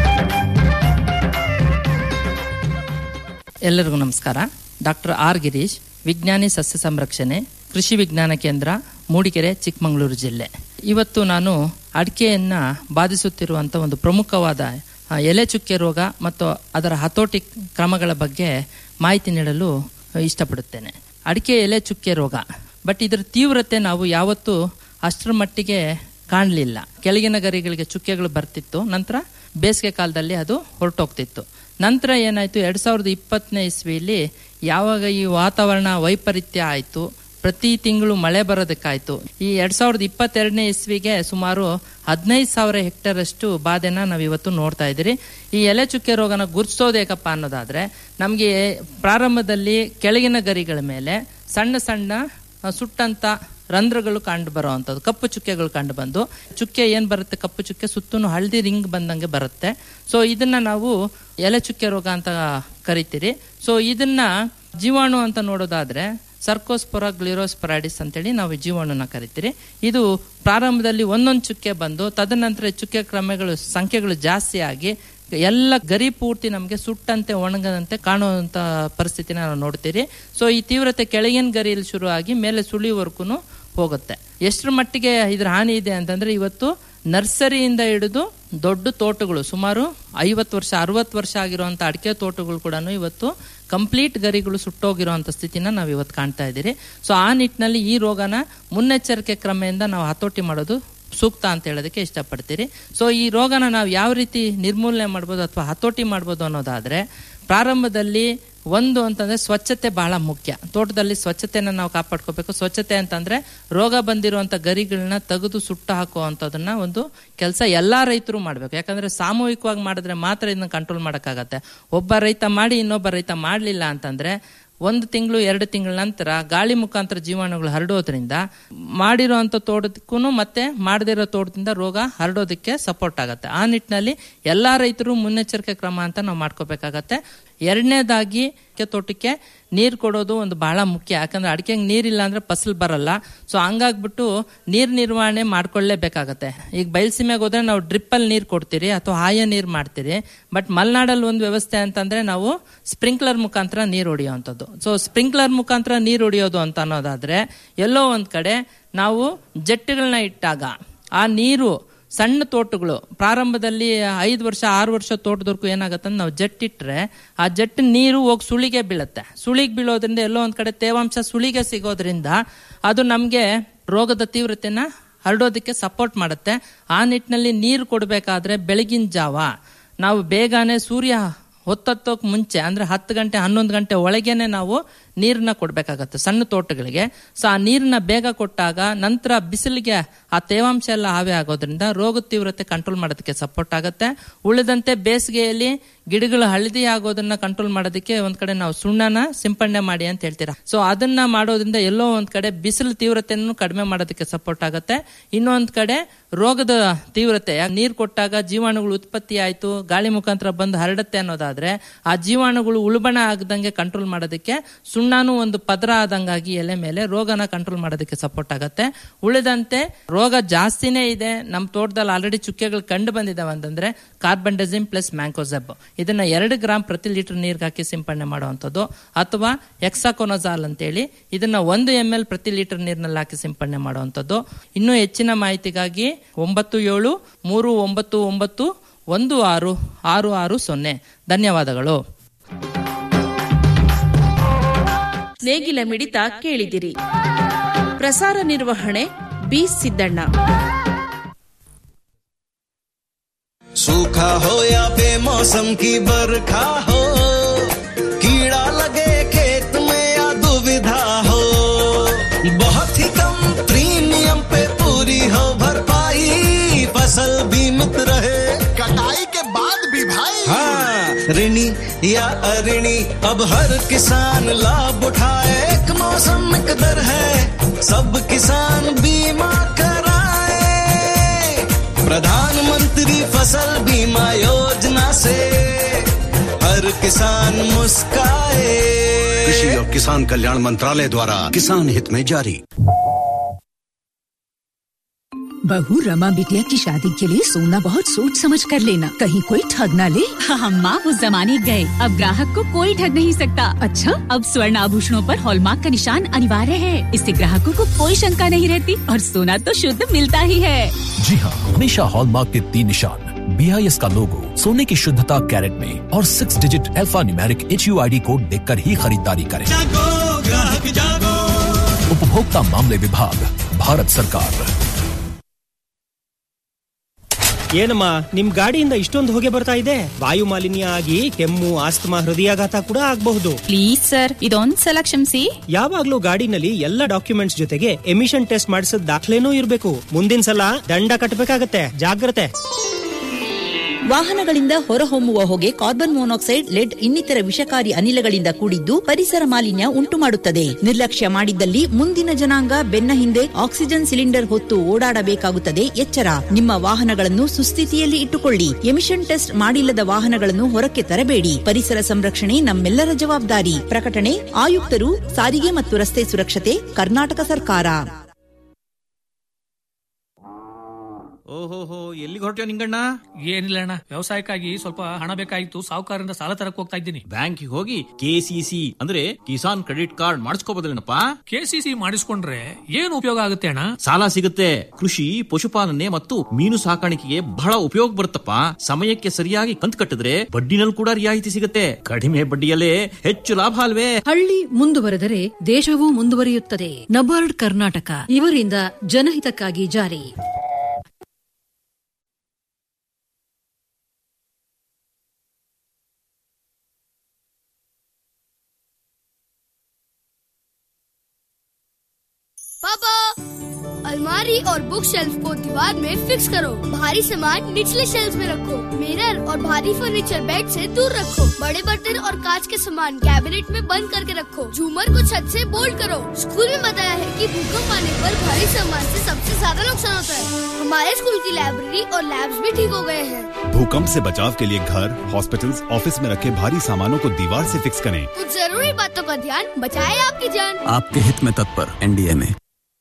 ಎಲ್ಲರಿಗೂ ನಮಸ್ಕಾರ ಡಾಕ್ಟರ್ ಆರ್ ಗಿರೀಶ್ ವಿಜ್ಞಾನಿ ಸಸ್ಯ ಸಂರಕ್ಷಣೆ ಕೃಷಿ ವಿಜ್ಞಾನ ಕೇಂದ್ರ ಮೂಡಿಗೆರೆ ಚಿಕ್ಕಮಗಳೂರು ಜಿಲ್ಲೆ ಇವತ್ತು ನಾನು ಅಡಿಕೆಯನ್ನ ಬಾಧಿಸುತ್ತಿರುವಂತ ಒಂದು ಪ್ರಮುಖವಾದ ಆ, ಎಲೆ ಚುಕ್ಕೆ ರೋಗ ಮತ್ತು ಅದರ ಹತೋಟಿ ಕ್ರಮಗಳ ಬಗ್ಗೆ ಮಾಹಿತಿ ನೀಡಲು ಇಷ್ಟಪಡುತ್ತೇನೆ ಅಡಿಕೆ ಎಲೆ ಚುಕ್ಕೆ ರೋಗ ಬಟ್ ಇದರ ತೀವ್ರತೆ ನಾವು ಯಾವತ್ತೂ ಅಷ್ಟರ ಮಟ್ಟಿಗೆ ಕಾಣಲಿಲ್ಲ ಕೆಳಗಿನ ಗರಿಗಳಿಗೆ ಚುಕ್ಕೆಗಳು ಬರ್ತಿತ್ತು ನಂತರ ಬೇಸಿಗೆ ಕಾಲದಲ್ಲಿ ಅದು ಹೊರಟೋಗ್ತಿತ್ತು ನಂತರ ಏನಾಯ್ತು ಎರಡ್ ಸಾವಿರದ ಇಪ್ಪತ್ತನೇ ಇಸ್ವಿಯಲ್ಲಿ ಯಾವಾಗ ಈ ವಾತಾವರಣ ವೈಪರೀತ್ಯ ಆಯಿತು ಪ್ರತಿ ತಿಂಗಳು ಮಳೆ ಬರೋದಕ್ಕಾಯ್ತು ಈ ಎರಡ್ ಸಾವಿರದ ಇಪ್ಪತ್ತೆರಡನೇ ಇಸ್ವಿಗೆ ಸುಮಾರು ಹದಿನೈದು ಸಾವಿರ ಹೆಕ್ಟೇರ್ ಅಷ್ಟು ಬಾಧೆನ ನಾವು ಇವತ್ತು ನೋಡ್ತಾ ಇದ್ದೀರಿ ಈ ಎಲೆ ಚುಕ್ಕೆ ರೋಗನ ಗುರ್ತಿಸೋದೇಕಪ್ಪ ಅನ್ನೋದಾದ್ರೆ ನಮಗೆ ಪ್ರಾರಂಭದಲ್ಲಿ ಕೆಳಗಿನ ಗರಿಗಳ ಮೇಲೆ ಸಣ್ಣ ಸಣ್ಣ ಆ, ಸುಟ್ಟಂತ ರಂಧ್ರಗಳು ಕಂಡು ಬರುವಂಥದ್ದು ಕಪ್ಪು ಚುಕ್ಕೆಗಳು ಕಂಡು ಬಂದು ಚುಕ್ಕೆ ಏನ್ ಬರುತ್ತೆ ಕಪ್ಪು ಚುಕ್ಕೆ ಸುತ್ತೂ ಹಳದಿ ರಿಂಗ್ ಬಂದಂಗೆ ಬರುತ್ತೆ ಸೊ ಇದನ್ನ ನಾವು ಎಲೆ ಚುಕ್ಕೆ ರೋಗ ಅಂತ ಕರಿತೀರಿ ಸೊ ಇದನ್ನ ಜೀವಾಣು ಅಂತ ನೋಡೋದಾದ್ರೆ ಸರ್ಕೋಸ್ಪೊರ ಗ್ಲಿರೋಸ್ಪೊರಾಡಿಸ್ ಅಂತೇಳಿ ನಾವು ಈ ಜೀವಾಣುನ ಕರಿತೀರಿ ಇದು ಪ್ರಾರಂಭದಲ್ಲಿ ಒಂದೊಂದು ಚುಕ್ಕೆ ಬಂದು ತದನಂತರ ಈ ಚುಕ್ಕೆ ಕ್ರಮಗಳು ಸಂಖ್ಯೆಗಳು ಜಾಸ್ತಿ ಆಗಿ ಎಲ್ಲ ಗರಿ ಪೂರ್ತಿ ನಮಗೆ ಸುಟ್ಟಂತೆ ಒಣಗದಂತೆ ಕಾಣುವಂತ ಪರಿಸ್ಥಿತಿನ ನಾವು ನೋಡ್ತೀರಿ ಸೊ ಈ ತೀವ್ರತೆ ಕೆಳಗಿನ ಗರಿಯಲ್ಲಿ ಶುರು ಆಗಿ ಮೇಲೆ ಸುಳಿವರೆಗೂ ಹೋಗುತ್ತೆ ಎಷ್ಟರ ಮಟ್ಟಿಗೆ ಇದ್ರ ಹಾನಿ ಇದೆ ಅಂತಂದ್ರೆ ಇವತ್ತು ನರ್ಸರಿಯಿಂದ ಹಿಡಿದು ದೊಡ್ಡ ತೋಟಗಳು ಸುಮಾರು ಐವತ್ತು ವರ್ಷ ಅರವತ್ತು ವರ್ಷ ಆಗಿರುವಂತ ಅಡಿಕೆ ತೋಟಗಳು ಕೂಡ ಇವತ್ತು ಕಂಪ್ಲೀಟ್ ಗರಿಗಳು ಸುಟ್ಟೋಗಿರುವಂತ ಸ್ಥಿತಿನ ನಾವು ಇವತ್ತು ಕಾಣ್ತಾ ಇದ್ದೀರಿ ಸೊ ಆ ನಿಟ್ಟಿನಲ್ಲಿ ಈ ರೋಗನ ಮುನ್ನೆಚ್ಚರಿಕೆ ಕ್ರಮೆಯಿಂದ ನಾವು ಹತೋಟಿ ಮಾಡೋದು ಸೂಕ್ತ ಅಂತ ಹೇಳೋದಕ್ಕೆ ಇಷ್ಟಪಡ್ತೀರಿ ಸೊ ಈ ರೋಗನ ನಾವು ಯಾವ ರೀತಿ ನಿರ್ಮೂಲನೆ ಮಾಡ್ಬೋದು ಅಥವಾ ಹತೋಟಿ ಮಾಡ್ಬೋದು ಅನ್ನೋದಾದ್ರೆ ಪ್ರಾರಂಭದಲ್ಲಿ ಒಂದು ಅಂತಂದ್ರೆ ಸ್ವಚ್ಛತೆ ಬಹಳ ಮುಖ್ಯ ತೋಟದಲ್ಲಿ ಸ್ವಚ್ಛತೆನ ನಾವು ಕಾಪಾಡ್ಕೋಬೇಕು ಸ್ವಚ್ಛತೆ ಅಂತಂದ್ರೆ ರೋಗ ಬಂದಿರುವಂತ ಗರಿಗಳನ್ನ ತೆಗೆದು ಸುಟ್ಟು ಹಾಕುವಂಥದ್ದನ್ನ ಒಂದು ಕೆಲಸ ಎಲ್ಲಾ ರೈತರು ಮಾಡ್ಬೇಕು ಯಾಕಂದ್ರೆ ಸಾಮೂಹಿಕವಾಗಿ ಮಾಡಿದ್ರೆ ಮಾತ್ರ ಇದನ್ನ ಕಂಟ್ರೋಲ್ ಮಾಡಕ್ಕಾಗತ್ತೆ ಒಬ್ಬ ರೈತ ಮಾಡಿ ಇನ್ನೊಬ್ಬ ರೈತ ಮಾಡ್ಲಿಲ್ಲ ಅಂತಂದ್ರೆ ಒಂದು ತಿಂಗಳು ಎರಡು ತಿಂಗಳ ನಂತರ ಗಾಳಿ ಮುಖಾಂತರ ಜೀವಾಣುಗಳು ಹರಡೋದ್ರಿಂದ ಮಾಡಿರೋಂಥ ತೋಟಕ್ಕೂ ಮತ್ತೆ ಮಾಡದಿರೋ ತೋಟದಿಂದ ರೋಗ ಹರಡೋದಕ್ಕೆ ಸಪೋರ್ಟ್ ಆಗುತ್ತೆ ಆ ನಿಟ್ಟಿನಲ್ಲಿ ಎಲ್ಲಾ ರೈತರು ಮುನ್ನೆಚ್ಚರಿಕೆ ಕ್ರಮ ಅಂತ ನಾವು ಮಾಡ್ಕೋಬೇಕಾಗತ್ತೆ ಎರಡನೇದಾಗಿ ಅಡಿಕೆ ತೋಟಕ್ಕೆ ನೀರು ಕೊಡೋದು ಒಂದು ಬಹಳ ಮುಖ್ಯ ಯಾಕಂದ್ರೆ ಅಡಿಕೆಗೆ ನೀರಿಲ್ಲ ಅಂದ್ರೆ ಫಸಲ್ ಬರಲ್ಲ ಸೊ ಹಂಗಾಗ್ಬಿಟ್ಟು ನೀರ್ ನಿರ್ವಹಣೆ ಮಾಡ್ಕೊಳ್ಳೇಬೇಕಾಗತ್ತೆ ಈಗ ಬಯಲ್ಸೀಮೆಗೆ ಹೋದ್ರೆ ನಾವು ಡ್ರಿಪ್ ಅಲ್ಲಿ ನೀರು ಕೊಡ್ತೀರಿ ಅಥವಾ ಹಾಯ ನೀರು ಮಾಡ್ತೀರಿ ಬಟ್ ಮಲೆನಾಡಲ್ಲಿ ಒಂದು ವ್ಯವಸ್ಥೆ ಅಂತಂದ್ರೆ ನಾವು ಸ್ಪ್ರಿಂಕ್ಲರ್ ಮುಖಾಂತರ ನೀರು ಹೊಡೆಯುವಂಥದ್ದು ಸೊ ಸ್ಪ್ರಿಂಕ್ಲರ್ ಮುಖಾಂತರ ನೀರು ಹೊಡೆಯೋದು ಅಂತ ಅನ್ನೋದಾದ್ರೆ ಎಲ್ಲೋ ಒಂದ್ ಕಡೆ ನಾವು ಜೆಟ್ಗಳನ್ನ ಇಟ್ಟಾಗ ಆ ನೀರು ಸಣ್ಣ ತೋಟಗಳು ಪ್ರಾರಂಭದಲ್ಲಿ ಐದು ವರ್ಷ ಆರು ವರ್ಷ ತೋಟದವರೆಗೂ ಏನಾಗುತ್ತೆ ನಾವು ಜೆಟ್ ಇಟ್ರೆ ಆ ಜೆಟ್ ನೀರು ಹೋಗಿ ಸುಳಿಗೆ ಬೀಳುತ್ತೆ ಸುಳಿಗೆ ಬೀಳೋದ್ರಿಂದ ಎಲ್ಲೋ ಒಂದ್ ಕಡೆ ತೇವಾಂಶ ಸುಳಿಗೆ ಸಿಗೋದ್ರಿಂದ ಅದು ನಮ್ಗೆ ರೋಗದ ತೀವ್ರತೆನ ಹರಡೋದಕ್ಕೆ ಸಪೋರ್ಟ್ ಮಾಡುತ್ತೆ ಆ ನಿಟ್ಟಿನಲ್ಲಿ ನೀರು ಕೊಡಬೇಕಾದ್ರೆ ಬೆಳಗಿನ ಜಾವ ನಾವು ಬೇಗನೆ ಸೂರ್ಯ ಹೊತ್ತೊತ್ತೋಕ್ ಮುಂಚೆ ಅಂದ್ರೆ ಹತ್ತು ಗಂಟೆ ಹನ್ನೊಂದು ಗಂಟೆ ಒಳಗೇನೆ ನಾವು ನೀರನ್ನ ಕೊಡ್ಬೇಕಾಗತ್ತೆ ಸಣ್ಣ ತೋಟಗಳಿಗೆ ಸೊ ಆ ನೀರನ್ನ ಬೇಗ ಕೊಟ್ಟಾಗ ನಂತರ ಬಿಸಿಲಿಗೆ ಆ ತೇವಾಂಶ ಎಲ್ಲ ಹಾವಿ ಆಗೋದ್ರಿಂದ ರೋಗ ತೀವ್ರತೆ ಕಂಟ್ರೋಲ್ ಮಾಡೋದಕ್ಕೆ ಸಪೋರ್ಟ್ ಆಗುತ್ತೆ ಉಳಿದಂತೆ ಬೇಸಿಗೆಯಲ್ಲಿ ಗಿಡಗಳು ಹಳದಿ ಆಗೋದನ್ನ ಕಂಟ್ರೋಲ್ ಮಾಡೋದಕ್ಕೆ ಒಂದ್ ಕಡೆ ನಾವು ಸುಣ್ಣನ ಸಿಂಪಡಣೆ ಮಾಡಿ ಅಂತ ಹೇಳ್ತೀರಾ ಸೊ ಅದನ್ನ ಮಾಡೋದ್ರಿಂದ ಎಲ್ಲೋ ಒಂದ್ ಕಡೆ ಬಿಸಿಲು ತೀವ್ರತೆಯನ್ನು ಕಡಿಮೆ ಮಾಡೋದಕ್ಕೆ ಸಪೋರ್ಟ್ ಆಗುತ್ತೆ ಇನ್ನೊಂದ್ ಕಡೆ ರೋಗದ ತೀವ್ರತೆ ನೀರು ಕೊಟ್ಟಾಗ ಜೀವಾಣುಗಳು ಉತ್ಪತ್ತಿ ಆಯ್ತು ಗಾಳಿ ಮುಖಾಂತರ ಬಂದು ಹರಡುತ್ತೆ ಅನ್ನೋದಾದ್ರೆ ಆ ಜೀವಾಣುಗಳು ಉಲ್ಬಣ ಆಗದಂಗೆ ಕಂಟ್ರೋಲ್ ಮಾಡೋದಕ್ಕೆ ಸುಣ್ಣಾನು ಒಂದು ಪದರ ಆದಂಗಾಗಿ ಎಲೆ ಮೇಲೆ ರೋಗನ ಕಂಟ್ರೋಲ್ ಮಾಡೋದಕ್ಕೆ ಸಪೋರ್ಟ್ ಆಗುತ್ತೆ ಉಳಿದಂತೆ ರೋಗ ಜಾಸ್ತಿನೇ ಇದೆ ನಮ್ಮ ತೋಟದಲ್ಲಿ ಆಲ್ರೆಡಿ ಚುಕ್ಕೆಗಳು ಕಂಡು ಬಂದಿದಾವೆ ಅಂತಂದ್ರೆ ಕಾರ್ಬನ್ ಡಜಿಮ್ ಪ್ಲಸ್ ಮ್ಯಾಂಕೋಸೆಬ್ ಇದನ್ನ ಎರಡು ಗ್ರಾಮ್ ಪ್ರತಿ ಲೀಟರ್ ನೀರ್ಗೆ ಹಾಕಿ ಸಿಂಪಡಣೆ ಮಾಡುವಂಥದ್ದು ಅಥವಾ ಎಕ್ಸಾಕೊನಜಾಲ್ ಅಂತೇಳಿ ಇದನ್ನ ಒಂದು ಎಂ ಎಲ್ ಪ್ರತಿ ಲೀಟರ್ ನೀರಿನಲ್ಲಿ ಹಾಕಿ ಸಿಂಪಡಣೆ ಮಾಡುವಂಥದ್ದು ಇನ್ನೂ ಹೆಚ್ಚಿನ ಮಾಹಿತಿಗಾಗಿ ಒಂಬತ್ತು ಏಳು ಮೂರು ಒಂಬತ್ತು ಒಂಬತ್ತು ಒಂದು ಆರು ಆರು ಆರು ಸೊನ್ನೆ ಧನ್ಯವಾದಗಳು ನೇಗಿಲ ಮಿಡಿತ ಕೇಳಿದಿರಿ ಪ್ರಸಾರ ನಿರ್ವಹಣೆ ಬಿ ಸಿದ್ದಣ್ಣ सूखा हो या बेमौसम की बरखा हो या अरिणी अब हर किसान लाभ उठाए एक मौसम एक दर है सब किसान बीमा कराए प्रधानमंत्री फसल बीमा योजना से हर किसान मुस्काए कृषि और किसान कल्याण मंत्रालय द्वारा किसान हित में जारी बहू रमा बिटिया की शादी के लिए सोना बहुत सोच समझ कर लेना कहीं कोई ठग ना ले हम माँ उस जमाने गए अब ग्राहक को कोई ठग नहीं सकता अच्छा अब स्वर्ण आभूषणों पर हॉलमार्क का निशान अनिवार्य है इससे ग्राहकों को कोई शंका नहीं रहती और सोना तो शुद्ध मिलता ही है जी हाँ हमेशा हॉलमार्क के तीन निशान बी आई एस का लोगो सोने की शुद्धता कैरेट में और six digit alpha numeric H U I D code देख कर ही खरीदारी करें ग्राहक जागो उपभोक्ता मामले विभाग भारत सरकार ಏನಮ್ಮ ನಿಮ್ ಗಾಡಿಯಿಂದ ಇಷ್ಟೊಂದು ಹೊಗೆ ಬರ್ತಾ ಇದೆ ವಾಯು ಮಾಲಿನ್ಯ ಆಗಿ ಕೆಮ್ಮು ಆಸ್ತಮಾ ಹೃದಯಾಘಾತ ಕೂಡ ಆಗಬಹುದು ಪ್ಲೀಸ್ ಸರ್ ಇದೊಂದ್ ಸಲ ಕ್ಷಮಿಸಿ ಯಾವಾಗ್ಲೂ ಗಾಡಿನಲ್ಲಿ ಎಲ್ಲ ಡಾಕ್ಯುಮೆಂಟ್ಸ್ ಜೊತೆಗೆ ಎಮಿಷನ್ ಟೆಸ್ಟ್ ಮಾಡಿಸಿದ ದಾಖಲೆನೂ ಇರಬೇಕು ಮುಂದಿನ ಸಲ ದಂಡ ಕಟ್ಟಬೇಕಾಗತ್ತೆ ಜಾಗ್ರತೆ ವಾಹನಗಳಿಂದ ಹೊರಹೊಮ್ಮುವ ಹೊಗೆ ಕಾರ್ಬನ್ ಮೊನಾಕ್ಸೈಡ್ ಲೆಡ್ ಇನ್ನಿತರ ವಿಷಕಾರಿ ಅನಿಲಗಳಿಂದ ಕೂಡಿದ್ದು ಪರಿಸರ ಮಾಲಿನ್ಯ ಉಂಟು ಮಾಡುತ್ತದೆ ನಿರ್ಲಕ್ಷ್ಯ ಮಾಡಿದ್ದಲ್ಲಿ ಮುಂದಿನ ಜನಾಂಗ ಬೆನ್ನ ಹಿಂದೆ ಆಕ್ಸಿಜನ್ ಸಿಲಿಂಡರ್ ಹೊತ್ತು ಓಡಾಡಬೇಕಾಗುತ್ತದೆ ಎಚ್ಚರ ನಿಮ್ಮ ವಾಹನಗಳನ್ನು ಸುಸ್ಥಿತಿಯಲ್ಲಿ ಇಟ್ಟುಕೊಳ್ಳಿ ಎಮಿಷನ್ ಟೆಸ್ಟ್ ಮಾಡಿಲ್ಲದ ವಾಹನಗಳನ್ನು ಹೊರಕ್ಕೆ ತರಬೇಡಿ ಪರಿಸರ ಸಂರಕ್ಷಣೆ ನಮ್ಮೆಲ್ಲರ ಜವಾಬ್ದಾರಿ ಪ್ರಕಟಣೆ ಆಯುಕ್ತರು ಸಾರಿಗೆ ಮತ್ತು ರಸ್ತೆ ಸುರಕ್ಷತೆ ಕರ್ನಾಟಕ ಸರ್ಕಾರ ಓಹೋಹೋ ಎಲ್ಲಿಗೆ ಹೊರಟ್ಯೋ ನಿಂಗಣ್ಣ ಏನಿಲ್ಲ ಅಣ್ಣ ವ್ಯವಸಾಯಕ್ಕಾಗಿ ಸ್ವಲ್ಪ ಹಣ ಬೇಕಾಗಿತ್ತು ಸಾಹುಕಾರರಿಂದ ಸಾಲ ತರಕ್ ಹೋಗ್ತಾ ಇದ್ದೀನಿ ಬ್ಯಾಂಕಿಗೆ ಹೋಗಿ ಕೆಸಿಸಿ ಅಂದ್ರೆ ಕಿಸಾನ್ ಕ್ರೆಡಿಟ್ ಕಾರ್ಡ್ ಮಾಡಿಸ್ಕೋಬೋದಲ್ಲೇನಪ್ಪ ಕೆಸಿಸಿ ಮಾಡಿಸ್ಕೊಂಡ್ರೆ ಏನು ಉಪಯೋಗ ಆಗುತ್ತೆ ಅಣ್ಣ ಸಾಲ ಸಿಗುತ್ತೆ ಕೃಷಿ ಪಶುಪಾಲನೆ ಮತ್ತು ಮೀನು ಸಾಕಾಣಿಕೆಗೆ ಬಹಳ ಉಪಯೋಗ ಬರುತ್ತಪ್ಪ ಸಮಯಕ್ಕೆ ಸರಿಯಾಗಿ ಕಂತು ಕಟ್ಟಿದ್ರೆ ಬಡ್ಡಿನಲ್ಲಿ ಕೂಡ ರಿಯಾಯಿತಿ ಸಿಗುತ್ತೆ ಕಡಿಮೆ ಬಡ್ಡಿಯಲ್ಲೇ ಹೆಚ್ಚು ಲಾಭ ಅಲ್ವೇ ಹಳ್ಳಿ ಮುಂದುವರೆದರೆ ದೇಶವೂ ಮುಂದುವರಿಯುತ್ತದೆ ನಬಾರ್ಡ್ ಕರ್ನಾಟಕ ಇವರಿಂದ ಜನಹಿತಕ್ಕಾಗಿ ಜಾರಿ पापा अलमारी और बुक शेल्फ को दीवार में फिक्स करो भारी सामान निचले शेल्फ में रखो मिरर और भारी फर्नीचर बेड से दूर रखो बड़े बर्तन और कांच के सामान कैबिनेट में बंद करके रखो झूमर को छत से बोल्ड करो स्कूल में बताया है कि भूकंप आने पर भारी सामान से सबसे ज्यादा नुकसान होता है हमारे स्कूल की लाइब्रेरी और लैब्स भी ठीक हो गए हैं भूकंप से बचाव के लिए घर हॉस्पिटल्स, ऑफिस में रखे भारी सामानों को दीवार से फिक्स करें कुछ जरूरी बातों का ध्यान बचाए आपकी जान आपके हित में तत्पर एनडीए में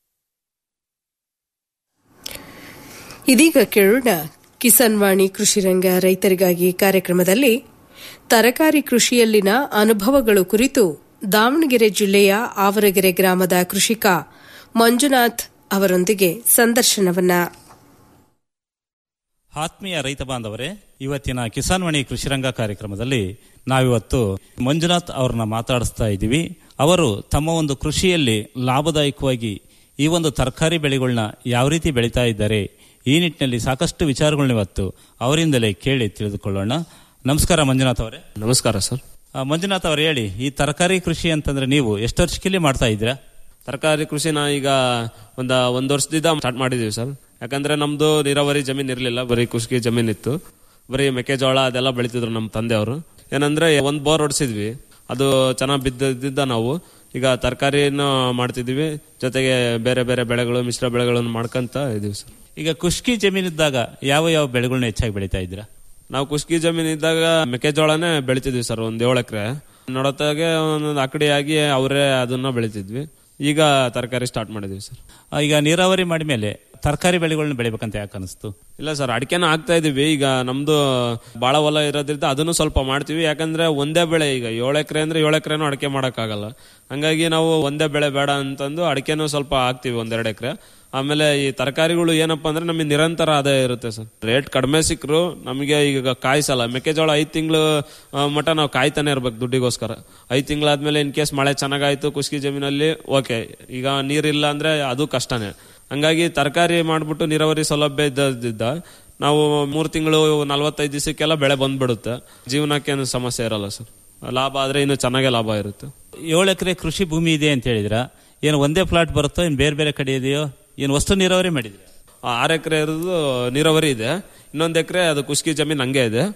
ಇದೀಗ ಕೇಳೋಣ ಕಿಸಾನ್ ವಾಣಿ ಕೃಷಿರಂಗ ರೈತರಿಗಾಗಿ ಕಾರ್ಯಕ್ರಮದಲ್ಲಿ ತರಕಾರಿ ಕೃಷಿಯಲ್ಲಿನ ಅನುಭವಗಳು ಕುರಿತು ದಾವಣಗೆರೆ ಜಿಲ್ಲೆಯ ಆವರಗೆರೆ ಗ್ರಾಮದ ಕೃಷಿಕ ಮಂಜುನಾಥ್ ಅವರೊಂದಿಗೆ ಸಂದರ್ಶನವನ್ನ ಆತ್ಮೀಯ ರೈತ ಬಾಂಧವರೇ ಇವತ್ತಿನ ಕಿಸಾನ್ ವಾಣಿ ಕೃಷಿರಂಗ ಕಾರ್ಯಕ್ರಮದಲ್ಲಿ ನಾವಿವತ್ತು ಮಂಜುನಾಥ್ ಅವ್ರನ್ನ ಮಾತಾಡಿಸ್ತಾ ಇದ್ದೀವಿ ಅವರು ತಮ್ಮ ಒಂದು ಕೃಷಿಯಲ್ಲಿ ಲಾಭದಾಯಕವಾಗಿ ಈ ಒಂದು ತರಕಾರಿ ಬೆಳೆಗಳನ್ನ ಯಾವ ರೀತಿ ಬೆಳೀತಾ ಇದ್ದಾರೆ ಈ ನಿಟ್ಟಿನಲ್ಲಿ ಸಾಕಷ್ಟು ವಿಚಾರಗಳನ್ನ ಇವತ್ತು ಅವರಿಂದಲೇ ಕೇಳಿ ತಿಳಿದುಕೊಳ್ಳೋಣ ನಮಸ್ಕಾರ ಮಂಜುನಾಥ್ ಅವರೇ ನಮಸ್ಕಾರ ಸರ್ ಆ, ಮಂಜುನಾಥ್ ಅವರು ಹೇಳಿ ಈ ತರಕಾರಿ ಕೃಷಿ ಅಂತಂದ್ರೆ ನೀವು ಎಷ್ಟು ವರ್ಷಕ್ಕೆ ಮಾಡ್ತಾ ಇದ್ದೀರಾ ತರಕಾರಿ ಕೃಷಿನ ಈಗ ಒಂದ ಒಂದ್ ವರ್ಷದಿಂದ ಸ್ಟಾರ್ಟ್ ಮಾಡಿದೀವಿ ಸರ್ ಯಾಕಂದ್ರೆ ನಮ್ದು ನೀರಾವರಿ ಜಮೀನ್ ಇರ್ಲಿಲ್ಲ ಬರೀ ಕುಷ್ಕಿ ಜಮೀನ್ ಇತ್ತು ಬರೀ ಮೆಕ್ಕೆಜೋಳ ಅದೆಲ್ಲ ಬೆಳಿತಿದ್ರು ನಮ್ಮ ತಂದೆಯವರು ಏನಂದ್ರೆ ಒಂದ್ ಬೋರ್ ಹೊಡ್ಸಿದ್ವಿ ಅದು ಚೆನ್ನಾಗಿ ಬಿದ್ದಿದ್ದ ನಾವು ಈಗ ತರಕಾರಿನ ಮಾಡ್ತಿದೀವಿ ಜೊತೆಗೆ ಬೇರೆ ಬೇರೆ ಬೆಳೆಗಳು ಮಿಶ್ರ ಬೆಳೆಗಳನ್ನು ಮಾಡ್ಕೊಂತ ಇದೀವಿ ಸರ್ ಈಗ ಕುಷ್ಕಿ ಜಮೀನಿದ್ದಾಗ ಯಾವ ಯಾವ ಬೆಳೆಗಳನ್ನ ಹೆಚ್ಚಾಗಿ ಬೆಳೀತಾ ಇದ್ದೀರಾ ನಾವು ಕುಷ್ಕಿ ಜಮೀನ್ ಇದ್ದಾಗ ಮೆಕ್ಕೆಜೋಳನೇ ಬೆಳಿತಿದ್ವಿ ಸರ್ ಒಂದ್ ಏಳು ಎಕರೆ ನೋಡತ್ತಾಗೆ ಒಂದೊಂದು ಅಕಡಿ ಆಗಿ ಅವರೇ ಅದನ್ನ ಬೆಳಿತಿದ್ವಿ ಈಗ ತರಕಾರಿ ಸ್ಟಾರ್ಟ್ ಮಾಡಿದ್ವಿ ಸರ್ ಆ, ಈಗ ನೀರಾವರಿ ಮಾಡಿದ್ಮೇಲೆ ತರಕಾರಿ ಬೆಳೆಗಳನ್ನ ಬೆಳಿಬೇಕಂತ ಯಾಕೆ ಅನಿಸ್ತು ಇಲ್ಲ ಸರ್ ಅಡಿಕೆನ ಹಾಕ್ತಾ ಇದೀವಿ ಈಗ ನಮ್ದು ಬಾಳ ಹೊಲ ಇರೋದ್ರಿಂದ ಅದನ್ನು ಸ್ವಲ್ಪ ಮಾಡ್ತೀವಿ ಯಾಕಂದ್ರೆ ಒಂದೇ ಬೆಳೆ ಈಗ ಏಳು ಎಕರೆ ಅಂದ್ರೆ ಏಳು ಎಕರೆನೂ ಅಡಿಕೆ ಮಾಡಕ್ಕಾಗಲ್ಲ ಹಂಗಾಗಿ ನಾವು ಒಂದೇ ಬೆಳೆ ಬೇಡ ಅಂತಂದು ಅಡಿಕೆನೂ ಸ್ವಲ್ಪ ಹಾಕ್ತಿವಿ ಒಂದೆರಡು ಎಕರೆ ಆಮೇಲೆ ಈ ತರಕಾರಿಗಳು ಏನಪ್ಪಾ ಅಂದ್ರೆ ನಮಗೆ ನಿರಂತರ ಆದಾಯ ಇರುತ್ತೆ ಸರ್ ರೇಟ್ ಕಡಿಮೆ ಸಿಕ್ಕರು ನಮಗೆ ಈಗ ಕಾಯಿಸಲ್ಲ ಮೆಕ್ಕೆಜೋಳ ಐದ್ ತಿಂಗಳು ಮಟ ನಾವು ಕಾಯ್ತಾನೆ ಇರ್ಬೇಕು ದುಡ್ಡಿಗೋಸ್ಕರ ಐದ್ ತಿಂಗಳಾದ್ಮೇಲೆ ಇನ್ ಕೇಸ್ ಮಳೆ ಚೆನ್ನಾಗಾಯ್ತು ಕುಷ್ಕಿ ಜಮೀನಲ್ಲಿ ಓಕೆ ಈಗ ನೀರಿಲ್ಲ ಅಂದ್ರೆ ಅದು ಕಷ್ಟನೇ ಹಂಗಾಗಿ ತರಕಾರಿ ಮಾಡ್ಬಿಟ್ಟು ನೀರಾವರಿ ಸೌಲಭ್ಯ ಇದ್ದದ್ದಿಂದ ನಾವು ಮೂರ್ ತಿಂಗಳು ನಲವತ್ತೈದು ದಿವಸಕ್ಕೆಲ್ಲ ಬೆಳೆ ಬಂದ್ಬಿಡುತ್ತೆ ಜೀವನಕ್ಕೆ ಏನು ಸಮಸ್ಯೆ ಇರಲ್ಲ ಸರ್ ಲಾಭ ಆದ್ರೆ ಇನ್ನು ಚೆನ್ನಾಗೇ ಲಾಭ ಇರುತ್ತೆ ಏಳು ಎಕರೆ ಕೃಷಿ ಭೂಮಿ ಇದೆ ಅಂತ ಹೇಳಿದ್ರ ಏನು ಒಂದೇ ಪ್ಲಾಟ್ ಬರುತ್ತೋ ಏನು ಬೇರೆ ಬೇರೆ ಕಡೆ ಇದೆಯೋ ಏನು ವಸ್ತು ನೀರಾವರಿ ಮಾಡಿದ್ರೆ ಆರು ಎಕರೆ ಇರೋದು ನೀರಾವರಿ ಇದೆ ಇನ್ನೊಂದು ಎಕರೆ ಅದು ಕುಷ್ಕಿ ಜಮೀನ್ ಹಂಗೆ ಇದೆ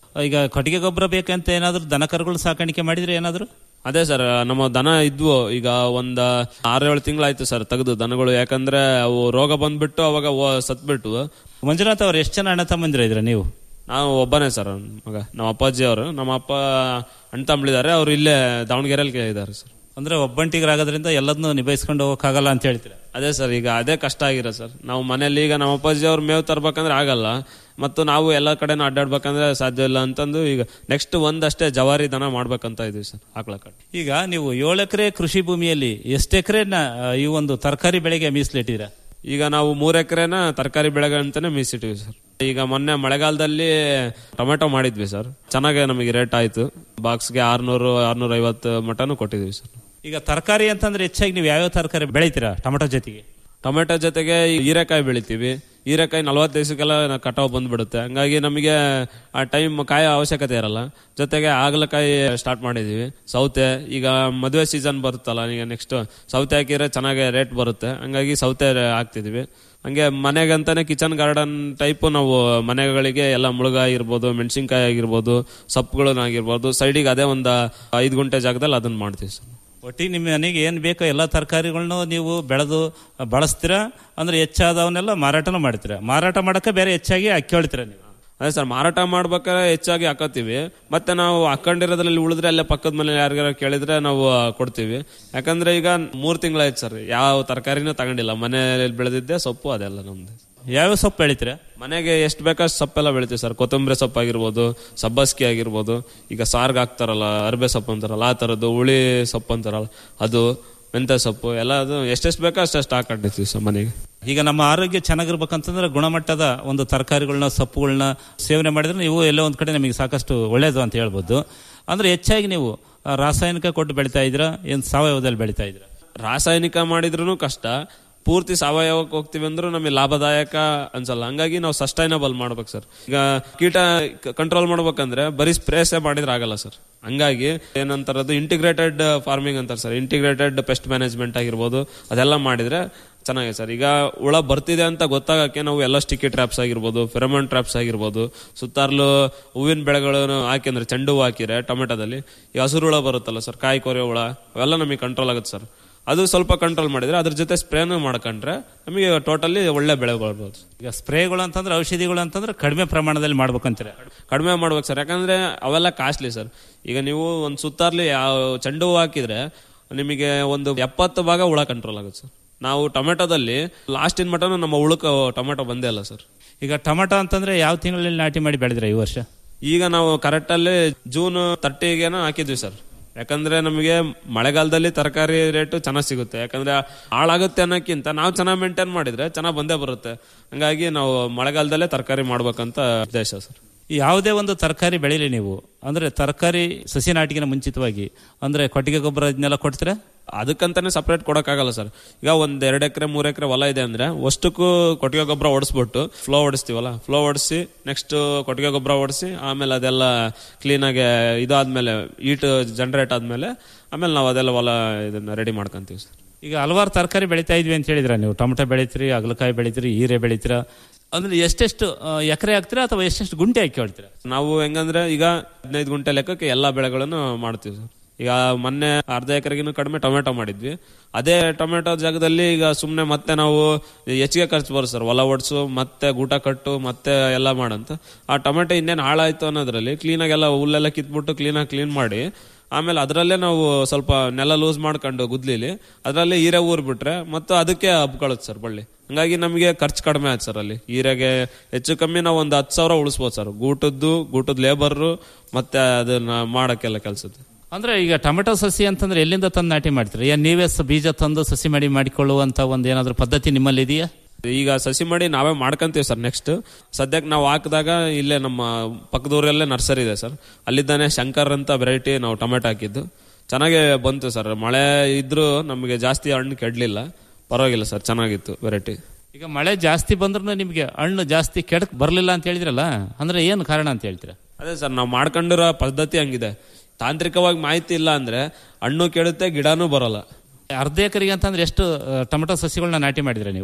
ಈಗ ಕೊಟ್ಟಿಗೆ ಗೊಬ್ಬರ ಬೇಕಂತ ಏನಾದ್ರು ದನ ಕರುಗಳು ಸಾಕಾಣಿಕೆ ಮಾಡಿದ್ರೆ ಏನಾದ್ರು ಅದೇ ಸರ್ ನಮ್ಮ ದನ ಇದ್ವು ಈಗ ಒಂದ್ ಆರೇಳು ತಿಂಗಳಾಯ್ತು ಸರ್ ತೆಗೆದು ದನಗಳು ಯಾಕಂದ್ರೆ ಅವು ರೋಗ ಬಂದ್ಬಿಟ್ಟು ಅವಾಗ ಓ- ಸತ್ಬಿಟ್ಟು ಮಂಜುನಾಥ್ ಅವ್ರು ಎಷ್ಟು ಜನ ಅಣ್ಣ ತಮ್ಮಂದಿರ ಇದ್ರ ನೀವು ನಾವು ಒಬ್ಬನೇ ಸರ್ ಅವ್ನ್ ಮಗ ನಮ್ಮ ಅಪ್ಪಾಜಿ ಅವರು ನಮ್ಮ ಅಪ್ಪ ಅಣ್ಣ ತಮ್ಮಳಿದ್ದಾರೆ ಅವ್ರು ಇಲ್ಲೇ ದಾವಣಗೆರೆಯಲ್ಲಿ ಇದ್ದಾರೆ ಸರ್ ಅಂದ್ರೆ ಒಬ್ಬಂಟಿಗರಾಗೋದ್ರಿಂದ ಎಲ್ಲದನ್ನೂ ನಿಭಾಯಿಸ್ಕೊಂಡು ಹೋಗಕ್ಕಾಗಲ್ಲ ಅಂತ ಹೇಳ್ತೀರಾ ಅದೇ ಸರ್ ಈಗ ಅದೇ ಕಷ್ಟ ಆಗಿರೋ ಸರ್ ನಾವು ಮನೇಲಿ ಈಗ ನಮ್ಮ ಅಪ್ಪಾಜಿ ಅವ್ರ ಮೇವು ತರ್ಬೇಕಂದ್ರೆ ಆಗಲ್ಲ ಮತ್ತು ನಾವು ಎಲ್ಲ ಕಡೆನೂ ಅಡ್ಡಾಡ್ಬೇಕಂದ್ರೆ ಸಾಧ್ಯ ಇಲ್ಲ ಅಂತಂದು ಈಗ ನೆಕ್ಸ್ಟ್ ಒಂದಷ್ಟೇ ಜವಾರಿ ದನ ಮಾಡ್ಬೇಕಂತ ಇದೀವಿ ಸರ್ ಆಕಳ ಕಡೆ ಈಗ ನೀವು ಏಳು ಎಕರೆ ಕೃಷಿ ಭೂಮಿಯಲ್ಲಿ ಎಷ್ಟು ಎಕರೆನ ಈ ಒಂದು ತರಕಾರಿ ಬೆಳೆಗೆ ಮೀಸಲಿಟ್ಟಿದ್ದೀರಾ ಈಗ ನಾವು ಮೂರ್ ಎಕರೆನ ತರಕಾರಿ ಬೆಳೆಗೆ ಅಂತಾನೆ ಮೀಸಿಟ್ಟಿವಿ ಸರ್ ಈಗ ಮೊನ್ನೆ ಮಳೆಗಾಲದಲ್ಲಿ ಟೊಮೆಟೊ ಮಾಡಿದ್ವಿ ಸರ್ ಚೆನ್ನಾಗೆ ನಮಗೆ ರೇಟ್ ಆಯ್ತು ಬಾಕ್ಸ್ಗೆ ಆರ್ನೂರು ಆರ್ನೂರ ಐವತ್ತು ಮಟನು ಕೊಟ್ಟಿದ್ವಿ ಸರ್ ಈಗ ತರಕಾರಿ ಅಂತಂದ್ರೆ ಹೆಚ್ಚಾಗಿ ನೀವು ಯಾವ್ಯಾವ ತರಕಾರಿ ಬೆಳಿತೀರಾ ಟೊಮೆಟೊ ಜೊತೆಗೆ ಟೊಮೆಟೊ ಜೊತೆಗೆ ಈ ಹೀರೆಕಾಯಿ ಬೆಳಿತೀವಿ ಹೀರೆಕಾಯಿ ನಲವತ್ತು ದಿವಸಕ್ಕೆಲ್ಲ ಕಟಾವು ಬಂದ್ಬಿಡುತ್ತೆ ಹಂಗಾಗಿ ನಮಗೆ ಆ ಟೈಮ್ ಕಾಯ ಅವಶ್ಯಕತೆ ಇರಲ್ಲ ಜೊತೆಗೆ ಆಗಲಕಾಯಿ ಸ್ಟಾರ್ಟ್ ಮಾಡಿದೀವಿ ಸೌತೆ ಈಗ ಮದುವೆ ಸೀಸನ್ ಬರುತ್ತಲ್ಲ ಈಗ ನೆಕ್ಸ್ಟ್ ಸೌತೆ ಹಾಕಿದ್ರೆ ಚೆನ್ನಾಗಿ ರೇಟ್ ಬರುತ್ತೆ ಹಂಗಾಗಿ ಸೌತೆ ಹಾಕ್ತಿದೀವಿ ಹಂಗೆ ಮನೆಗಂತಾನೆ ಕಿಚನ್ ಗಾರ್ಡನ್ ಟೈಪ್ ನಾವು ಮನೆಗಳಿಗೆ ಎಲ್ಲ ಮುಳುಗಾಯಿ ಇರ್ಬೋದು ಮೆಣಸಿನ್ಕಾಯಿ ಆಗಿರ್ಬೋದು ಸೊಪ್ಪುಗಳನ್ನಾಗಿರ್ಬೋದು ಸೈಡಿಗೆ ಅದೇ ಒಂದು ಐದು ಗುಂಟೆ ಜಾಗದಲ್ಲಿ ಅದನ್ನ ಮಾಡ್ತೀವಿ ಸರ್ ಒಟ್ಟಿಗೆ ನಿಮ್ಮ ಮನೆಗೆ ಏನು ಬೇಕೋ ಎಲ್ಲ ತರಕಾರಿಗಳನ್ನೂ ನೀವು ಬೆಳೆದು ಬಳಸ್ತೀರಾ ಅಂದ್ರೆ ಹೆಚ್ಚಾದವನ್ನೆಲ್ಲ ಮಾರಾಟನೂ ಮಾಡ್ತೀರಾ ಮಾರಾಟ ಮಾಡಕ್ಕೆ ಬೇರೆ ಹೆಚ್ಚಾಗಿ ಅಕ್ಕಿ ನೀವು ಅದೇ ಸರ್ ಮಾರಾಟ ಮಾಡ್ಬೇಕಾದ್ರೆ ಹೆಚ್ಚಾಗಿ ಹಾಕೋತೀವಿ ಮತ್ತೆ ನಾವು ಹಾಕೊಂಡಿರೋದ್ರಲ್ಲಿ ಉಳಿದ್ರೆ ಅಲ್ಲೇ ಪಕ್ಕದ ಮನೆ ಯಾರಿಗಾರ ಕೇಳಿದ್ರೆ ನಾವು ಕೊಡ್ತೀವಿ ಯಾಕಂದ್ರೆ ಈಗ ಮೂರ್ ತಿಂಗಳಾಯ್ತು ಸರ್ ಯಾವ ತರಕಾರಿನೂ ತಗೊಂಡಿಲ್ಲ ಮನೆಯಲ್ಲಿ ಬೆಳೆದಿದ್ದೆ ಸೊಪ್ಪು ಅದೆಲ್ಲ ನಮ್ದು ಯಾವ ಸೊಪ್ಪು ಬೆಳಿತೀರಾ ಮನೆಗೆ ಎಷ್ಟು ಬೇಕಷ್ಟು ಸೊಪ್ಪೆಲ್ಲ ಬೆಳಿತೀವಿ ಸರ್ ಕೊತ್ತಂಬರಿ ಸೊಪ್ಪು ಆಗಿರ್ಬೋದು ಸಬ್ಬಸ್ಗಿ ಆಗಿರ್ಬೋದು ಈಗ ಸಾರ್ಗ್ ಹಾಕ್ತಾರಲ್ಲ ಅರ್ಬೆ ಸೊಪ್ಪು ಅಂತಾರಲ್ಲ ಆ ಥರದ್ದು ಹುಳಿ ಸೊಪ್ಪು ಅಂತಾರಲ್ಲ ಅದು ಮೆಂತ್ಯ ಸೊಪ್ಪು ಎಲ್ಲ ಅದು ಎಷ್ಟೆಷ್ಟು ಬೇಕೋ ಅಷ್ಟಷ್ಟು ಹಾಕೊಂಡಿರ್ತೀವಿ ಸರ್ ಮನೆಗೆ ಈಗ ನಮ್ಮ ಆರೋಗ್ಯ ಚೆನ್ನಾಗಿರ್ಬೇಕಂತಂದ್ರೆ ಗುಣಮಟ್ಟದ ಒಂದು ತರಕಾರಿಗಳನ್ನ ಸೊಪ್ಪುಗಳನ್ನ ಸೇವನೆ ಮಾಡಿದ್ರೆ ನೀವು ಎಲ್ಲೋ ಒಂದ್ ಕಡೆ ನಮಗೆ ಸಾಕಷ್ಟು ಒಳ್ಳೇದು ಅಂತ ಹೇಳ್ಬೋದು ಅಂದ್ರೆ ಹೆಚ್ಚಾಗಿ ನೀವು ಆ, ರಾಸಾಯನಿಕ ಕೊಟ್ಟು ಬೆಳಿತಾ ಇದ್ದೀರಾ ಏನ್ ಸಾವಯವದಲ್ಲಿ ಬೆಳಿತಾ ಇದ್ದೀರಾ ರಾಸಾಯನಿಕ ಮಾಡಿದ್ರು ಕಷ್ಟ ಪೂರ್ತಿ ಸಾವಯವಕ್ಕೆ ಹೋಗ್ತೀವಿ ಅಂದ್ರೂ ನಮಗೆ ಲಾಭದಾಯಕ ಅನ್ಸಲ್ಲ ಹಂಗಾಗಿ ನಾವು ಸಸ್ಟೈನಬಲ್ ಮಾಡ್ಬೇಕು ಸರ್ ಈಗ ಕೀಟ ಕಂಟ್ರೋಲ್ ಮಾಡ್ಬೇಕಂದ್ರೆ ಬರೀ ಸ್ಪ್ರೇಸೇ ಮಾಡಿದ್ರೆ ಆಗಲ್ಲ ಸರ್ ಹಂಗಾಗಿ ಏನಂತಾರದು ಇಂಟಿಗ್ರೇಟೆಡ್ ಫಾರ್ಮಿಂಗ್ ಅಂತಾರೆ ಸರ್ ಇಂಟಿಗ್ರೇಟೆಡ್ ಪೆಸ್ಟ್ ಮ್ಯಾನೇಜ್ಮೆಂಟ್ ಆಗಿರ್ಬೋದು ಅದೆಲ್ಲ ಮಾಡಿದ್ರೆ ಚೆನ್ನಾಗಿದೆ ಸರ್ ಈಗ ಹುಳ ಬರ್ತಿದೆ ಅಂತ ಗೊತ್ತಾಗಕ್ಕೆ ನಾವು ಎಲ್ಲ ಸ್ಟಿಕ್ಕಿ ಟ್ರಾಪ್ಸ್ ಆಗಿರ್ಬೋದು ಫೆರಮೋನ್ ಟ್ರಾಪ್ಸ್ ಆಗಿರ್ಬೋದು ಸುತ್ತಾರ್ಲು ಹೂವಿನ ಬೆಳೆಗಳನ್ನು ಹಾಕಿ ಅಂದ್ರೆ ಚೆಂಡು ಹೂವು ಹಾಕಿದ್ರೆ ಟೊಮೆಟೊದಲ್ಲಿ ಈ ಹಸಿರು ಹುಳ ಬರುತ್ತಲ್ಲ ಸರ್ ಕಾಯಿ ಕೊರೆ ಹುಳ ಅವೆಲ್ಲ ನಮಗೆ ಕಂಟ್ರೋಲ್ ಆಗುತ್ತೆ ಸರ್ ಅದು ಸ್ವಲ್ಪ ಕಂಟ್ರೋಲ್ ಮಾಡಿದ್ರೆ ಅದ್ರ ಜೊತೆ ಸ್ಪ್ರೇನು ಮಾಡ್ಕೊಂಡ್ರೆ ನಮಗೆ ಟೋಟಲಿ ಒಳ್ಳೆ ಬೆಳೆ ಬರ್ಬೋದು ಈಗ ಸ್ಪ್ರೇಗಳು ಅಂತಂದ್ರೆ ಔಷಧಿಗಳು ಅಂತಂದ್ರೆ ಕಡಿಮೆ ಪ್ರಮಾಣದಲ್ಲಿ ಮಾಡ್ಬೇಕಂತೀರಾ ಕಡಿಮೆ ಮಾಡ್ಬೇಕು ಸರ್ ಯಾಕಂದ್ರೆ ಅವೆಲ್ಲ ಕಾಸ್ಟ್ಲಿ ಸರ್ ಈಗ ನೀವು ಒಂದು ಸುತ್ತಾರ್ಲಿ ಯಾವ ಚೆಂಡು ಹೂವು ಹಾಕಿದ್ರೆ ನಿಮಗೆ ಒಂದು ಎಪ್ಪತ್ತು ಭಾಗ ಹುಳ ಕಂಟ್ರೋಲ್ ಆಗುತ್ತೆ ಸರ್ ನಾವು ಟೊಮೆಟೊದಲ್ಲಿ ಲಾಸ್ಟ್ ಇನ್ ಮಟನು ನಮ್ಮ ಉಳುಕ ಟೊಮೆಟೊ ಬಂದೇ ಅಲ್ಲ ಸರ್ ಈಗ ಟೊಮೆಟೊ ಅಂತಂದ್ರೆ ಯಾವ ತಿಂಗಳಲ್ಲಿ ನಾಟಿ ಮಾಡಿ ಬೆಳೆದ್ರೆ ಈ ವರ್ಷ ಈಗ ನಾವು ಕರೆಕ್ಟ್ ಅಲ್ಲಿ ಜೂನ್ ತರ್ಟಿಗೆನ ಹಾಕಿದ್ವಿ ಸರ್ ಯಾಕಂದ್ರೆ ನಮಗೆ ಮಳೆಗಾಲದಲ್ಲಿ ತರಕಾರಿ ರೇಟು ಚೆನ್ನಾಗಿ ಸಿಗುತ್ತೆ ಯಾಕಂದ್ರೆ ಹಾಳಾಗುತ್ತೆ ಅನ್ನೋಕ್ಕಿಂತ ನಾವು ಚೆನ್ನಾಗಿ ಮೇಂಟೈನ್ ಮಾಡಿದ್ರೆ ಚೆನ್ನಾಗಿ ಬಂದೇ ಬರುತ್ತೆ ಹಂಗಾಗಿ ನಾವು ಮಳೆಗಾಲದಲ್ಲೇ ತರಕಾರಿ ಮಾಡ್ಬೇಕಂತ ಉದ್ದೇಶ ಸರ್ ಯಾವುದೇ ಒಂದು ತರಕಾರಿ ಬೆಳೀಲಿ ನೀವು ಅಂದ್ರೆ ತರಕಾರಿ ಸಸಿ ನಾಟಿಗಿನ ಮುಂಚಿತವಾಗಿ ಅಂದ್ರೆ ಕೊಟ್ಟಿಗೆ ಗೊಬ್ಬರ ಇದನ್ನೆಲ್ಲ ಕೊಡ್ತೀರಾ ಅದಕ್ಕಂತಾನೆ ಸಪ್ರೇಟ್ ಕೊಡಕ್ಕಾಗಲ್ಲ ಸರ್ ಈಗ ಒಂದ್ ಎರಡ್ ಎಕರೆ ಮೂರ್ ಎಕರೆ ಹೊಲ ಇದೆ ಅಂದ್ರೆ ಅಷ್ಟಕ್ಕೂ ಕೊಟ್ಟಿಗೆ ಗೊಬ್ಬರ ಓಡಿಸ್ಬಿಟ್ಟು ಫ್ಲೋ ಓಡಿಸ್ತೀವಲ್ಲ ಫ್ಲೋ ಓಡಿಸಿ ನೆಕ್ಸ್ಟ್ ಕೊಟ್ಟಿಗೆ ಗೊಬ್ಬರ ಓಡಿಸಿ ಆಮೇಲೆ ಅದೆಲ್ಲ ಕ್ಲೀನಾಗಿ ಇದಾದ್ಮೇಲೆ ಈಟ್ ಜನರೇಟ್ ಆದ್ಮೇಲೆ ಆಮೇಲೆ ನಾವು ಅದೆಲ್ಲ ಹೊಲ ಇದನ್ನ ರೆಡಿ ಮಾಡ್ಕೊಂತೀವಿ ಸರ್ ಈಗ ಹಲವಾರು ತರಕಾರಿ ಬೆಳಿತಾ ಇದ್ವಿ ಅಂತ ಹೇಳಿದ್ರ ನೀವು ಟೊಮೆಟೊ ಬೆಳಿತೀರಿ ಅಗಲಕಾಯಿ ಬೆಳಿತೀರಿ ಹೀರೆ ಬೆಳಿತೀರಾ ಅಂದ್ರೆ ಎಷ್ಟೆಷ್ಟು ಆ, ಎಕರೆ ಹಾಕ್ತೀರಾ ಅಥವಾ ಎಷ್ಟೆಷ್ಟು ಗುಂಟೆ ಹಾಕಿ ಹೇಳ್ತೀರಾ ನಾವು ಹೆಂಗಂದ್ರೆ ಈಗ ಹದಿನೈದು ಗುಂಟೆ ಲೆಕ್ಕಕ್ಕೆ ಎಲ್ಲಾ ಬೆಳೆಗಳನ್ನು ಮಾಡ್ತೀವಿ ಸರ್ ಈಗ ಮೊನ್ನೆ ಅರ್ಧ ಎಕರೆಗಿನ್ನೂ ಕಡಿಮೆ ಟೊಮೆಟೊ ಮಾಡಿದ್ವಿ ಅದೇ ಟೊಮೆಟೊ ಜಾಗದಲ್ಲಿ ಈಗ ಸುಮ್ಮನೆ ಮತ್ತೆ ನಾವು ಹೆಚ್ಚಿಗೆ ಖರ್ಚು ಬರುತ್ತೆ ಸರ್ ಹೊಲ ಒಡ್ಸು ಮತ್ತೆ ಗೂಟ ಕಟ್ಟು ಮತ್ತೆ ಎಲ್ಲ ಮಾಡಂತ ಆ ಟೊಮೆಟೊ ಇನ್ನೇನು ಹಾಳಾಯ್ತು ಅನ್ನೋದ್ರಲ್ಲಿ ಕ್ಲೀನಾಗಿ ಎಲ್ಲ ಹುಲ್ಲೆಲ್ಲ ಕಿತ್ಬಿಟ್ಟು ಕ್ಲೀನಾಗಿ ಕ್ಲೀನ್ ಮಾಡಿ ಆಮೇಲೆ ಅದರಲ್ಲೇ ನಾವು ಸ್ವಲ್ಪ ನೆಲ ಲೂಸ್ ಮಾಡ್ಕೊಂಡು ಗುದ್ಲಿಲಿ ಅದರಲ್ಲಿ ಹೀರೆ ಊರ್ ಬಿಟ್ರೆ ಮತ್ತು ಅದಕ್ಕೆ ಹಬ್ಕೊಳ್ಳುತ್ತೆ ಸರ್ ಬಳ್ಳಿ ಹಂಗಾಗಿ ನಮಗೆ ಖರ್ಚು ಕಡಿಮೆ ಆಯ್ತು ಸರ್ ಅಲ್ಲಿ ಹೀರೆಗೆ ಹೆಚ್ಚು ಕಮ್ಮಿ ನಾವು ಒಂದು ಹತ್ತು ಸಾವಿರ ಉಳಿಸ್ಬೋದು ಸರ್ ಗೂಟದ್ದು ಗೂಟದ ಲೇಬರ್ ಮತ್ತೆ ಅದನ್ನ ಮಾಡಕ್ಕೆಲ್ಲ ಕೆಲ್ಸದ್ದು ಅಂದ್ರೆ ಈಗ ಟೊಮೆಟೊ ಸಸಿ ಅಂತಂದ್ರೆ ಎಲ್ಲಿಂದ ತಂದು ನಾಟಿ ಮಾಡ್ತೀರಾ ಏನ್ ನೀವೇ ಸ- ಬೀಜ ತಂದು ಸಸಿ ಮಾಡಿ ಮಾಡಿಕೊಳ್ಳುವಂತ ಒಂದು ಏನಾದ್ರು ಪದ್ಧತಿ ನಿಮ್ಮಲ್ಲಿ ಇದೆಯಾ ಈಗ ಸಸಿ ಮಾಡಿ ನಾವೇ ಮಾಡ್ಕೊಂತೀವಿ ಸರ್ ನೆಕ್ಸ್ಟ್ ಸದ್ಯಕ್ಕೆ ನಾವು ಹಾಕಿದಾಗ ಇಲ್ಲೇ ನಮ್ಮ ಪಕ್ಕದೂರಲ್ಲೇ ನರ್ಸರಿ ಇದೆ ಸರ್ ಅಲ್ಲಿದ್ದಾನೆ ಶಂಕರ್ ಅಂತ ವೆರೈಟಿ ನಾವು ಟೊಮೆಟೊ ಹಾಕಿದ್ದು ಚೆನ್ನಾಗೇ ಬಂತು ಸರ್ ಮಳೆ ಇದ್ರೂ ನಮಗೆ ಜಾಸ್ತಿ ಹಣ್ಣು ಕೆಡ್ಲಿಲ್ಲ ಪರವಾಗಿಲ್ಲ ಸರ್ ಚೆನ್ನಾಗಿತ್ತು ವೆರೈಟಿ ಈಗ ಮಳೆ ಜಾಸ್ತಿ ಬಂದ್ರೂ ನಿಮಗೆ ಹಣ್ಣು ಜಾಸ್ತಿ ಕೆಡಕ್ ಬರ್ಲಿಲ್ಲ ಅಂತ ಹೇಳಿದ್ರಲ್ಲ ಅಂದ್ರೆ ಏನು ಕಾರಣ ಅಂತ ಹೇಳ್ತೀರಾ ಅದೇ ಸರ್ ನಾವು ಮಾಡ್ಕೊಂಡಿರೋ ಪದ್ಧತಿ ಹಂಗಿದೆ ತಾಂತ್ರಿಕವಾಗಿ ಮಾಹಿತಿ ಇಲ್ಲ ಅಂದ್ರೆ ಹಣ್ಣು ಕೆಡುತ್ತೆ ಗಿಡನೂ ಬರಲ್ಲ ಅರ್ಧ ಎಕರೆಗೆ ಅಂತಂದ್ರೆ ಎಷ್ಟು ಆ, ಟೊಮೆಟೊ ಸಸಿಗಳನ್ನ ನಾಟಿ ಮಾಡಿದ್ರೆ ನೀವು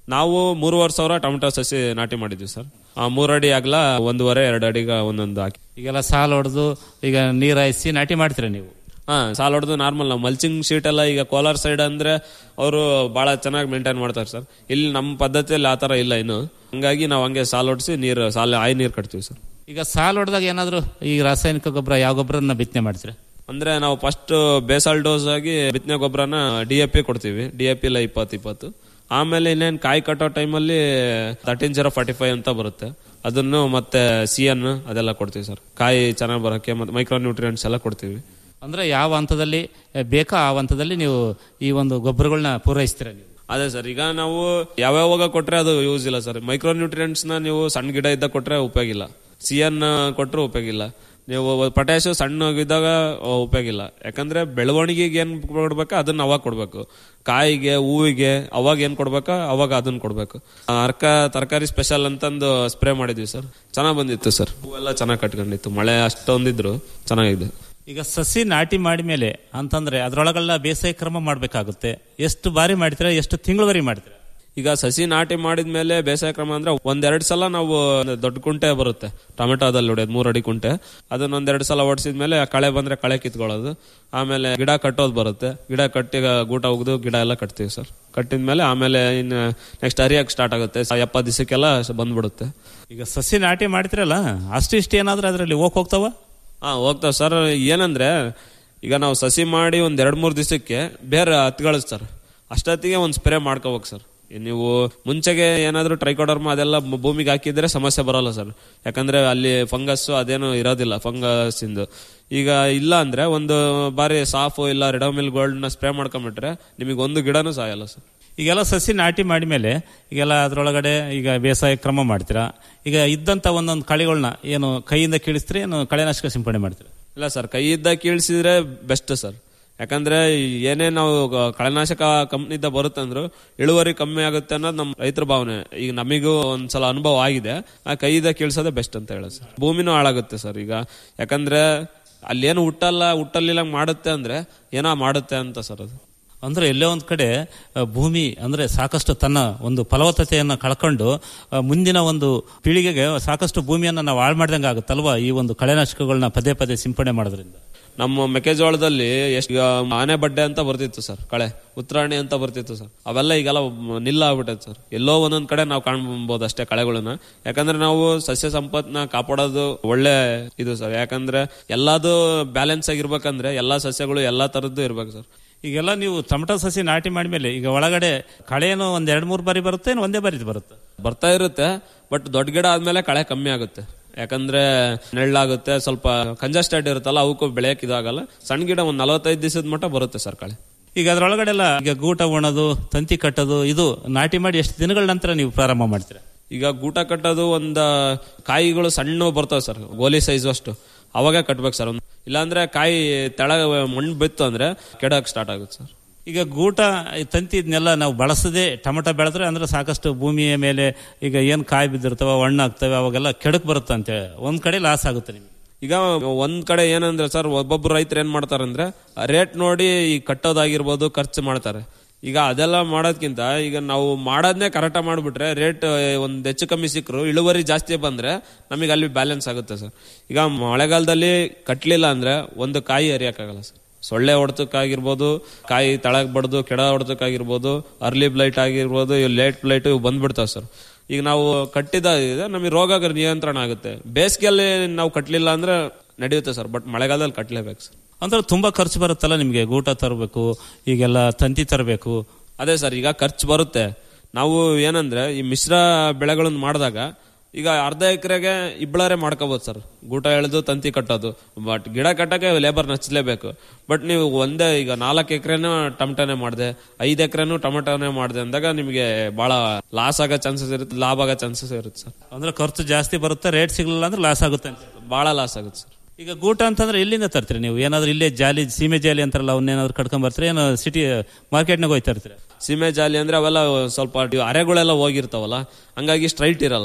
ನಾವು ಮೂರುವರೆ ಸಾವಿರ ಟೊಮೆಟೊ ಸಸಿ ನಾಟಿ ಮಾಡಿದ್ವಿ ಸರ್ ಆ ಮೂರು ಅಡಿ ಆಗ್ಲ ಒಂದೂವರೆ ಎರಡು ಅಡಿಗ ಒಂದೊಂದು ಹಾಕಿ ಈಗೆಲ್ಲ ಸಾಲ ಹೊಡೆದು ಈಗ ನೀರು ಹಾಯಿಸಿ ನಾಟಿ ಮಾಡ್ತೀರಾ ನೀವು ಹಾ ಸಾಲ ಹೊಡೆದು ನಾರ್ಮಲ್ ನಾವು ಮಲ್ಚಿಂಗ್ ಶೀಟ್ ಎಲ್ಲ ಈಗ ಕೋಲಾರ ಸೈಡ್ ಅಂದ್ರೆ ಅವರು ಬಹಳ ಚೆನ್ನಾಗಿ ಮೇಂಟೈನ್ ಮಾಡ್ತಾರೆ ಸರ್ ಇಲ್ಲಿ ನಮ್ಮ ಪದ್ಧತಿಯಲ್ಲಿ ಆ ತರ ಇಲ್ಲ ಇನ್ನು ಹಂಗಾಗಿ ನಾವು ಹಂಗೆ ಸಾಲ ಹೊಡಿಸಿ ನೀರು ಸಾಲ ಆಯ್ ನೀರು ಕಟ್ತೀವಿ ಸರ್ ಈಗ ಸಾಲ ಹೊಡೆದಾಗ ಏನಾದ್ರು ಈ ರಾಸಾಯನಿಕ ಗೊಬ್ಬರ ಯಾವ ಗೊಬ್ಬರನ್ನ ಬಿತ್ತನೆ ಮಾಡ್ತೀರಾ ಅಂದ್ರೆ ನಾವು ಫಸ್ಟ್ ಬೇಸಾಲ್ ಡೋಸ್ ಆಗಿ ಬಿತ್ತನೆ ಗೊಬ್ಬರನ ಡಿ ಎ ಪಿ ಕೊಡ್ತೀವಿ ಡಿ ಎ ಪಿ ಇಲ್ಲ ಇಪ್ಪತ್ತು ಇಪ್ಪತ್ತು ಆಮೇಲೆ ಇನ್ನೇನು ಕಾಯಿ ಕಟ್ಟೋ ಟೈಮಲ್ಲಿ ತರ್ಟೀನ್ ಜೀರೋ ಫಾರ್ಟಿ ಫೈವ್ ಅಂತ ಬರುತ್ತೆ ಅದನ್ನು ಮತ್ತೆ ಸಿ ಎನ್ ಅದೆಲ್ಲ ಕೊಡ್ತೀವಿ ಸರ್ ಕಾಯಿ ಚೆನ್ನಾಗಿ ಬರೋಕ್ಕೆ ಮತ್ತೆ ಮೈಕ್ರೋ ನ್ಯೂಟ್ರಿಯೆಂಟ್ಸ್ ಎಲ್ಲ ಕೊಡ್ತೀವಿ ಅಂದ್ರೆ ಯಾವ ಹಂತದಲ್ಲಿ ಆ, ಬೇಕೋ ಆ ಹಂತದಲ್ಲಿ ನೀವು ಈ ಒಂದು ಗೊಬ್ಬರಗಳನ್ನ ಪೂರೈಸ್ತೀರಾ ನೀವು ಅದೇ ಸರ್ ಈಗ ನಾವು ಯಾವ್ಯಾವಾಗ ಕೊಟ್ರೆ ಅದು ಯೂಸ್ ಇಲ್ಲ ಸರ್ ಮೈಕ್ರೋ ನ್ಯೂಟ್ರಿಯೆಂಟ್ಸ್ ನ ನೀವು ಸಣ್ಣ ಗಿಡ ಇದ್ದಾಗ ಕೊಟ್ರೆ ಉಪಯೋಗ ಇಲ್ಲ ಸಿ ಎನ್ ಕೊಟ್ಟರು ಉಪಯೋಗ ಇಲ್ಲ ನೀವು ಪೊಟ್ಯಾಶ್ ಸಣ್ಣಗಿದ್ದಾಗ ಉಪಯೋಗ ಇಲ್ಲ ಯಾಕಂದ್ರೆ ಬೆಳವಣಿಗೆಗೆ ಏನ್ ಕೊಡ್ಬೇಕು ಅದನ್ನ ಅವಾಗ ಕೊಡ್ಬೇಕು ಕಾಯಿಗೆ ಹೂವಿಗೆ ಅವಾಗ ಏನ್ ಕೊಡ್ಬೇಕು ಅವಾಗ ಅದನ್ನ ಕೊಡ್ಬೇಕು ಅರ್ಕ ತರಕಾರಿ ಸ್ಪೆಷಲ್ ಅಂತಂದು ಸ್ಪ್ರೇ ಮಾಡಿದ್ವಿ ಸರ್ ಚೆನ್ನಾಗ್ ಬಂದಿತ್ತು ಸರ್ ಹೂವೆಲ್ಲ ಚೆನ್ನಾಗಿ ಕಟ್ಕೊಂಡಿತ್ತು ಮಳೆ ಅಷ್ಟೊಂದಿದ್ರು ಚೆನ್ನಾಗಿದೆ ಈಗ ಸಸಿ ನಾಟಿ ಮಾಡಿದ್ಮೇಲೆ ಅಂತಂದ್ರೆ ಅದ್ರೊಳಗೆಲ್ಲ ಬೇಸಾಯ ಕ್ರಮ ಮಾಡ್ಬೇಕಾಗುತ್ತೆ ಎಷ್ಟು ಬಾರಿ ಮಾಡ್ತೀರಾ ಎಷ್ಟು ತಿಂಗಳವರಿ ಮಾಡ್ತೀರಾ ಈಗ ಸಸಿ ನಾಟಿ ಮಾಡಿದ್ಮೇಲೆ ಬೇಸಾಯ ಕ್ರಮ ಅಂದ್ರೆ ಒಂದೆರಡು ಸಲ ನಾವು ದೊಡ್ಡ ಕುಂಟೆ ಬರುತ್ತೆ ಟೊಮೆಟೊದಲ್ಲಿ ಹೊಡೆಯೋದು ಮೂರು ಅಡಿ ಕುಂಟೆ ಅದನ್ನ ಒಂದೆರಡು ಸಲ ಹೊಡ್ಸಿದ್ಮೇಲೆ ಕಳೆ ಬಂದ್ರೆ ಕಳೆ ಕಿತ್ಕೊಳ್ಳೋದು ಆಮೇಲೆ ಗಿಡ ಕಟ್ಟೋದು ಬರುತ್ತೆ ಗಿಡ ಕಟ್ಟಿ ಗೂಟ ಉಗ್ದು ಗಿಡ ಎಲ್ಲ ಕಟ್ತೀವಿ ಸರ್ ಕಟ್ಟಿದ್ಮೇಲೆ ಆಮೇಲೆ ಇನ್ನು ನೆಕ್ಸ್ಟ್ ಹರಿಯಕ್ಕೆ ಸ್ಟಾರ್ಟ್ ಆಗುತ್ತೆ ಎಪ್ಪತ್ತು ದಿವಸಕ್ಕೆಲ್ಲ ಬಂದ್ಬಿಡುತ್ತೆ ಈಗ ಸಸಿ ನಾಟಿ ಮಾಡ್ತಿರಲ್ಲ ಅಷ್ಟು ಇಷ್ಟು ಏನಾದ್ರೂ ಅದರಲ್ಲಿ ಹೋಗ್ ಹೋಗ್ತಾವ ಹಾ ಹೋಗ್ತಾವ ಸರ್ ಏನಂದ್ರೆ ಈಗ ನಾವು ಸಸಿ ಮಾಡಿ ಒಂದ್ ಎರಡ್ ಮೂರ್ ದಿವಸಕ್ಕೆ ಬೇರೆ ಹತ್ಗಳು ಸರ್ ಅಷ್ಟೊತ್ತಿಗೆ ಒಂದ್ ಸ್ಪ್ರೇ ಮಾಡ್ಕೋಬೇಕು ಸರ್ ನೀವು ಮುಂಚೆಗೆ ಏನಾದ್ರೂ ಟ್ರೈಕೋಡರ್ಮ ಅದೆಲ್ಲ ಭೂ- ಭೂಮಿಗೆ ಹಾಕಿದ್ರೆ ಸಮಸ್ಯೆ ಬರಲ್ಲ ಸರ್ ಯಾಕಂದ್ರೆ ಅಲ್ಲಿ ಫಂಗಸ್ ಅದೇನು ಇರೋದಿಲ್ಲ ಫಂಗಸ್ ಇಂದು ಈಗ ಇಲ್ಲ ಅಂದ್ರೆ ಒಂದು ಬಾರಿ ಸಾಫ್ ಇಲ್ಲ ರೆಡೋಮಿಲ್ ಗೋಲ್ಡ್ ನ ಸ್ಪ್ರೇ ಮಾಡ್ಕೊಂಬಿಟ್ರೆ ನಿಮಗೆ ಒಂದು ಗಿಡನೂ ಸಾಯಲ್ಲ ಸರ್ ಈಗೆಲ್ಲ ಸಸಿ ನಾಟಿ ಮಾಡಿದ್ಮೇಲೆ ಈಗೆಲ್ಲ ಅದ್ರೊಳಗಡೆ ಈಗ ಬೇಸಾಯ ಕ್ರಮ ಮಾಡ್ತೀರಾ ಈಗ ಇದ್ದಂತ ಒಂದೊಂದು ಕಳೆಗಳನ್ನ ಏನು ಕೈಯಿಂದ ಕೀಳಿಸ್ತೀರಾ ಏನು ಕಳೆನಾಶಕ ಸಿಂಪಡಣೆ ಮಾಡ್ತೀರಾ ಇಲ್ಲ ಸರ್ ಕೈ ಇದ್ದ ಕೀಳ್ಸಿದ್ರೆ ಬೆಸ್ಟ್ ಸರ್ ಯಾಕಂದ್ರೆ ಏನೇ ನಾವು ಗ- ಕಳೆನಾಶಕ ಕಂಪ್ನಿಯಿಂದ ಬರುತ್ತಂದ್ರು ಇಳುವರಿ ಕಮ್ಮಿ ಆಗುತ್ತೆ ಅನ್ನೋದು ನಮ್ಮ ರೈತರ ಭಾವನೆ ಈಗ ನಮಿಗೂ ಒಂದ್ಸಲ ಅನುಭವ ಆಗಿದೆ ಆ ಕೈಯಿಂದ ಕೀಳ್ಸೋದೇ ಬೆಸ್ಟ್ ಅಂತ ಹೇಳೋದು ಸರ್ ಭೂಮಿನೂ ಹಾಳಾಗುತ್ತೆ ಸರ್ ಈಗ ಯಾಕಂದ್ರೆ ಅಲ್ಲೇನು ಹುಟ್ಟಲ್ಲ ಹುಟ್ಟಲಿಲ್ಲ ಮಾಡುತ್ತೆ ಅಂದ್ರೆ ಏನೋ ಮಾಡುತ್ತೆ ಅಂತ ಸರ್ ಅದು ಅಂದ್ರೆ ಎಲ್ಲೇ ಒಂದ್ ಕಡೆ ಆ, ಭೂಮಿ ಅಂದ್ರೆ ಸಾಕಷ್ಟು ತನ್ನ ಒಂದು ಫಲವತ್ತತೆಯನ್ನ ಕಳ್ಕೊಂಡು ಆ, ಮುಂದಿನ ಒಂದು ಪೀಳಿಗೆಗೆ ಸಾಕಷ್ಟು ಭೂಮಿಯನ್ನ ನಾವು ಹಾಳು ಮಾಡ್ದಂಗೆ ಆಗುತ್ತಲ್ವಾ ಈ ಒಂದು ಕಳೆನಾಶಕಗಳನ್ನ ಪದೇ ಪದೇ ಸಿಂಪಡಣೆ ಮಾಡೋದ್ರಿಂದ ನಮ್ಮ ಮೆಕ್ಕೆಜೋಳದಲ್ಲಿ ಎಷ್ಟು ಈಗ ಆನೆ ಬಡ್ಡೆ ಅಂತ ಬರ್ತಿತ್ತು ಸರ್ ಕಳೆ ಉತ್ತರಾಣಿ ಅಂತ ಬರ್ತಿತ್ತು ಸರ್ ಅವೆಲ್ಲ ಈಗೆಲ್ಲ ನಿಲ್ಲ ಆಗ್ಬಿಟ್ಟೈತೆ ಸರ್ ಎಲ್ಲೋ ಒಂದೊಂದ್ ಕಡೆ ನಾವು ಕಾಣ್ಬೋದು ಅಷ್ಟೇ ಕಳೆಗಳನ್ನ ಯಾಕಂದ್ರೆ ನಾವು ಸಸ್ಯ ಸಂಪತ್ನ ಕಾಪಾಡೋದು ಒಳ್ಳೆ ಇದು ಸರ್ ಯಾಕಂದ್ರೆ ಎಲ್ಲಾದು ಬ್ಯಾಲೆನ್ಸ್ ಆಗಿರ್ಬೇಕಂದ್ರೆ ಎಲ್ಲಾ ಸಸ್ಯಗಳು ಎಲ್ಲಾ ತರದ್ದು ಇರ್ಬೇಕು ಸರ್ ಈಗೆಲ್ಲ ನೀವು ಟೊಮಟೊ ಸಸಿ ನಾಟಿ ಮಾಡಿದ್ಮೇಲೆ ಈಗ ಒಳಗಡೆ ಕಳೆಯನ್ನು ಒಂದ್ ಎರಡ್ ಮೂರು ಬಾರಿ ಬರುತ್ತೆ ಏನು ಒಂದೇ ಬಾರಿ ಬರುತ್ತೆ ಬರ್ತಾ ಇರುತ್ತೆ ಬಟ್ ದೊಡ್ಡ ಗಿಡ ಆದ್ಮೇಲೆ ಕಳೆ ಕಮ್ಮಿ ಆಗುತ್ತೆ ಯಾಕಂದ್ರೆ ನೆಳ್ಳಾಗುತ್ತೆ ಸ್ವಲ್ಪ ಕಂಜಸ್ಟೆಡ್ ಇರುತ್ತಲ್ಲ ಅವಕ್ಕೂ ಬೆಳೆಯಕ್ ಇದಾಗಲ್ಲ ಸಣ್ಣ ಗಿಡ ಒಂದ್ ನಲವತ್ತೈದು ದಿವಸದ ಮಟ್ಟ ಬರುತ್ತೆ ಸರ್ ಕಳೆ ಈಗ ಅದ್ರೊಳಗಡೆ ಎಲ್ಲ ಈಗ ಗೂಟ ಉಣೋದು ತಂತಿ ಕಟ್ಟೋದು ಇದು ನಾಟಿ ಮಾಡಿ ಎಷ್ಟು ದಿನಗಳ ನಂತರ ನೀವು ಪ್ರಾರಂಭ ಮಾಡ್ತೀರಾ ಈಗ ಗೂಟ ಕಟ್ಟೋದು ಒಂದ ಕಾಯಿಗಳು ಸಣ್ಣ ಬರ್ತಾವ ಸರ್ ಗೋಲಿ ಸೈಜ್ ಅಷ್ಟು ಅವಾಗ ಕಟ್ಬೇಕು ಸರ್ ಒಂದು ಇಲ್ಲಾಂದ್ರೆ ಕಾಯಿ ತೆಳಗ ಮಣ್ಣು ಬಿತ್ತು ಅಂದ್ರೆ ಕೆಡಕ್ ಸ್ಟಾರ್ಟ್ ಆಗುತ್ತೆ ಸರ್ ಈಗ ಗೂಟ ಈ ತಂತಿ ಇದನ್ನೆಲ್ಲ ನಾವು ಬಳಸದೆ ಟೊಮಟೊ ಬೆಳೆದ್ರೆ ಅಂದ್ರೆ ಸಾಕಷ್ಟು ಭೂಮಿಯ ಮೇಲೆ ಈಗ ಏನ್ ಕಾಯಿ ಬಿದ್ದಿರ್ತವೆ ಹಣ್ಣಾಗ್ತವೆ ಅವಾಗೆಲ್ಲ ಕೆಡಕ್ ಬರುತ್ತೆ ಅಂತ ಒಂದ್ ಕಡೆ ಲಾಸ್ ಆಗುತ್ತೆ ನಿಮ್ಗೆ ಈಗ ಒಂದ್ ಕಡೆ ಏನಂದ್ರೆ ಸರ್ ಒಬ್ಬೊಬ್ರು ರೈತರು ಏನ್ ಮಾಡ್ತಾರಂದ್ರೆ ರೇಟ್ ನೋಡಿ ಈ ಕಟ್ಟೋದಾಗಿರ್ಬೋದು ಖರ್ಚು ಮಾಡ್ತಾರೆ ಈಗ ಅದೆಲ್ಲ ಮಾಡೋದ್ಕಿಂತ ಈಗ ನಾವು ಮಾಡೋದನ್ನೇ ಕರೆಕ್ಟ್ ಮಾಡ್ಬಿಟ್ರೆ ರೇಟ್ ಒಂದ್ ಹೆಚ್ಚು ಕಮ್ಮಿ ಸಿಕ್ಕರು ಇಳುವರಿ ಜಾಸ್ತಿ ಬಂದ್ರೆ ನಮಗೆ ಅಲ್ಲಿ ಬ್ಯಾಲೆನ್ಸ್ ಆಗುತ್ತೆ ಸರ್ ಈಗ ಮಳೆಗಾಲದಲ್ಲಿ ಕಟ್ಲಿಲ್ಲ ಅಂದ್ರೆ ಒಂದು ಕಾಯಿ ಹರಿಯಕ್ಕಾಗಲ್ಲ ಸರ್ ಸೊಳ್ಳೆ ಹೊಡೆತಕ್ಕಾಗಿರ್ಬೋದು ಕಾಯಿ ತಳಗ್ ಬಡ್ದು ಕೆಡ ಹೊಡೆತಕ್ಕಾಗಿರ್ಬೋದು ಅರ್ಲಿ ಬ್ಲೈಟ್ ಆಗಿರ್ಬೋದು ಲೇಟ್ ಬ್ಲೈಟ್ ಇವು ಬಂದ್ಬಿಡ್ತಾವೆ ಸರ್ ಈಗ ನಾವು ಕಟ್ಟಿದ ಇದೆ ನಮಗೆ ರೋಗ ನಿಯಂತ್ರಣ ಆಗುತ್ತೆ ಬೇಸಿಗೆಯಲ್ಲಿ ನಾವು ಕಟ್ಟಲಿಲ್ಲ ಅಂದ್ರೆ ನಡೆಯುತ್ತೆ ಸರ್ ಬಟ್ ಮಳೆಗಾಲದಲ್ಲಿ ಕಟ್ಟಲೇಬೇಕು ಸರ್ ಅಂದ್ರೆ ತುಂಬಾ ಖರ್ಚು ಬರುತ್ತಲ್ಲ ನಿಮ್ಗೆ ಗೂಟ ತರಬೇಕು ಈಗೆಲ್ಲ ತಂತಿ ತರಬೇಕು ಅದೇ ಸರ್ ಈಗ ಖರ್ಚು ಬರುತ್ತೆ ನಾವು ಏನಂದ್ರೆ ಈ ಮಿಶ್ರ ಬೆಳೆಗಳನ್ನು ಮಾಡಿದಾಗ ಈಗ ಅರ್ಧ ಎಕರೆಗೆ ಇಬ್ಬಳರೆ ಮಾಡ್ಕೋಬಹುದು ಸರ್ ಗೂಟ ಎಳೆದು ತಂತಿ ಕಟ್ಟೋದು ಬಟ್ ಗಿಡ ಕಟ್ಟಕ್ಕೆ ಲೇಬರ್ ನಚ್ಚಲೇಬೇಕು ಬಟ್ ನೀವು ಒಂದೇ ಈಗ ನಾಲ್ಕು ಎಕರೆನೂ ಟೊಮಟೊನೆ ಮಾಡಿದೆ ಐದು ಎಕರೆನೂ ಟೊಮೆಟೊನೆ ಮಾಡಿದೆ ಅಂದಾಗ ನಿಮಗೆ ಬಹಳ ಲಾಸ್ ಆಗೋ ಚಾನ್ಸಸ್ ಇರುತ್ತೆ ಲಾಭ ಆಗೋ ಚಾನ್ಸಸ್ ಇರುತ್ತೆ ಸರ್ ಅಂದ್ರೆ ಖರ್ಚು ಜಾಸ್ತಿ ಬರುತ್ತೆ ರೇಟ್ ಸಿಗ್ಲಿಲ್ಲ ಅಂದ್ರೆ ಲಾಸ್ ಆಗುತ್ತೆ ಅಂತ ಬಹಳ ಲಾಸ್ ಆಗುತ್ತೆ ಸರ್ ಈಗ ಗೂಟ ಅಂತಂದ್ರೆ ಎಲ್ಲಿಂದ ತರ್ತೀರಿ ನೀವು ಏನಾದ್ರು ಇಲ್ಲೇ ಜಾಲಿ ಸೀಮೆ ಜಾಲಿ ಅಂತಾರಲ್ಲ ಅವನ್ನೇನಾದ್ರು ಕಟ್ಕೊಂಡ್ ಬರ್ತೀರಿ ಏನೋ ಸಿಟಿ ಮಾರ್ಕೆಟ್ನಾಗ ಹೋಯ್ತಾ ಇರ್ತೀರಿ ಸೀಮೆ ಜಾಲಿ ಅಂದ್ರೆ ಅವೆಲ್ಲ ಸ್ವಲ್ಪ ಅರೆಗಳೆಲ್ಲ ಹೋಗಿರ್ತಾವಲ್ಲ ಹಂಗಾಗಿ ಸ್ಟ್ರೈಟ್ ಇರಲ್ಲ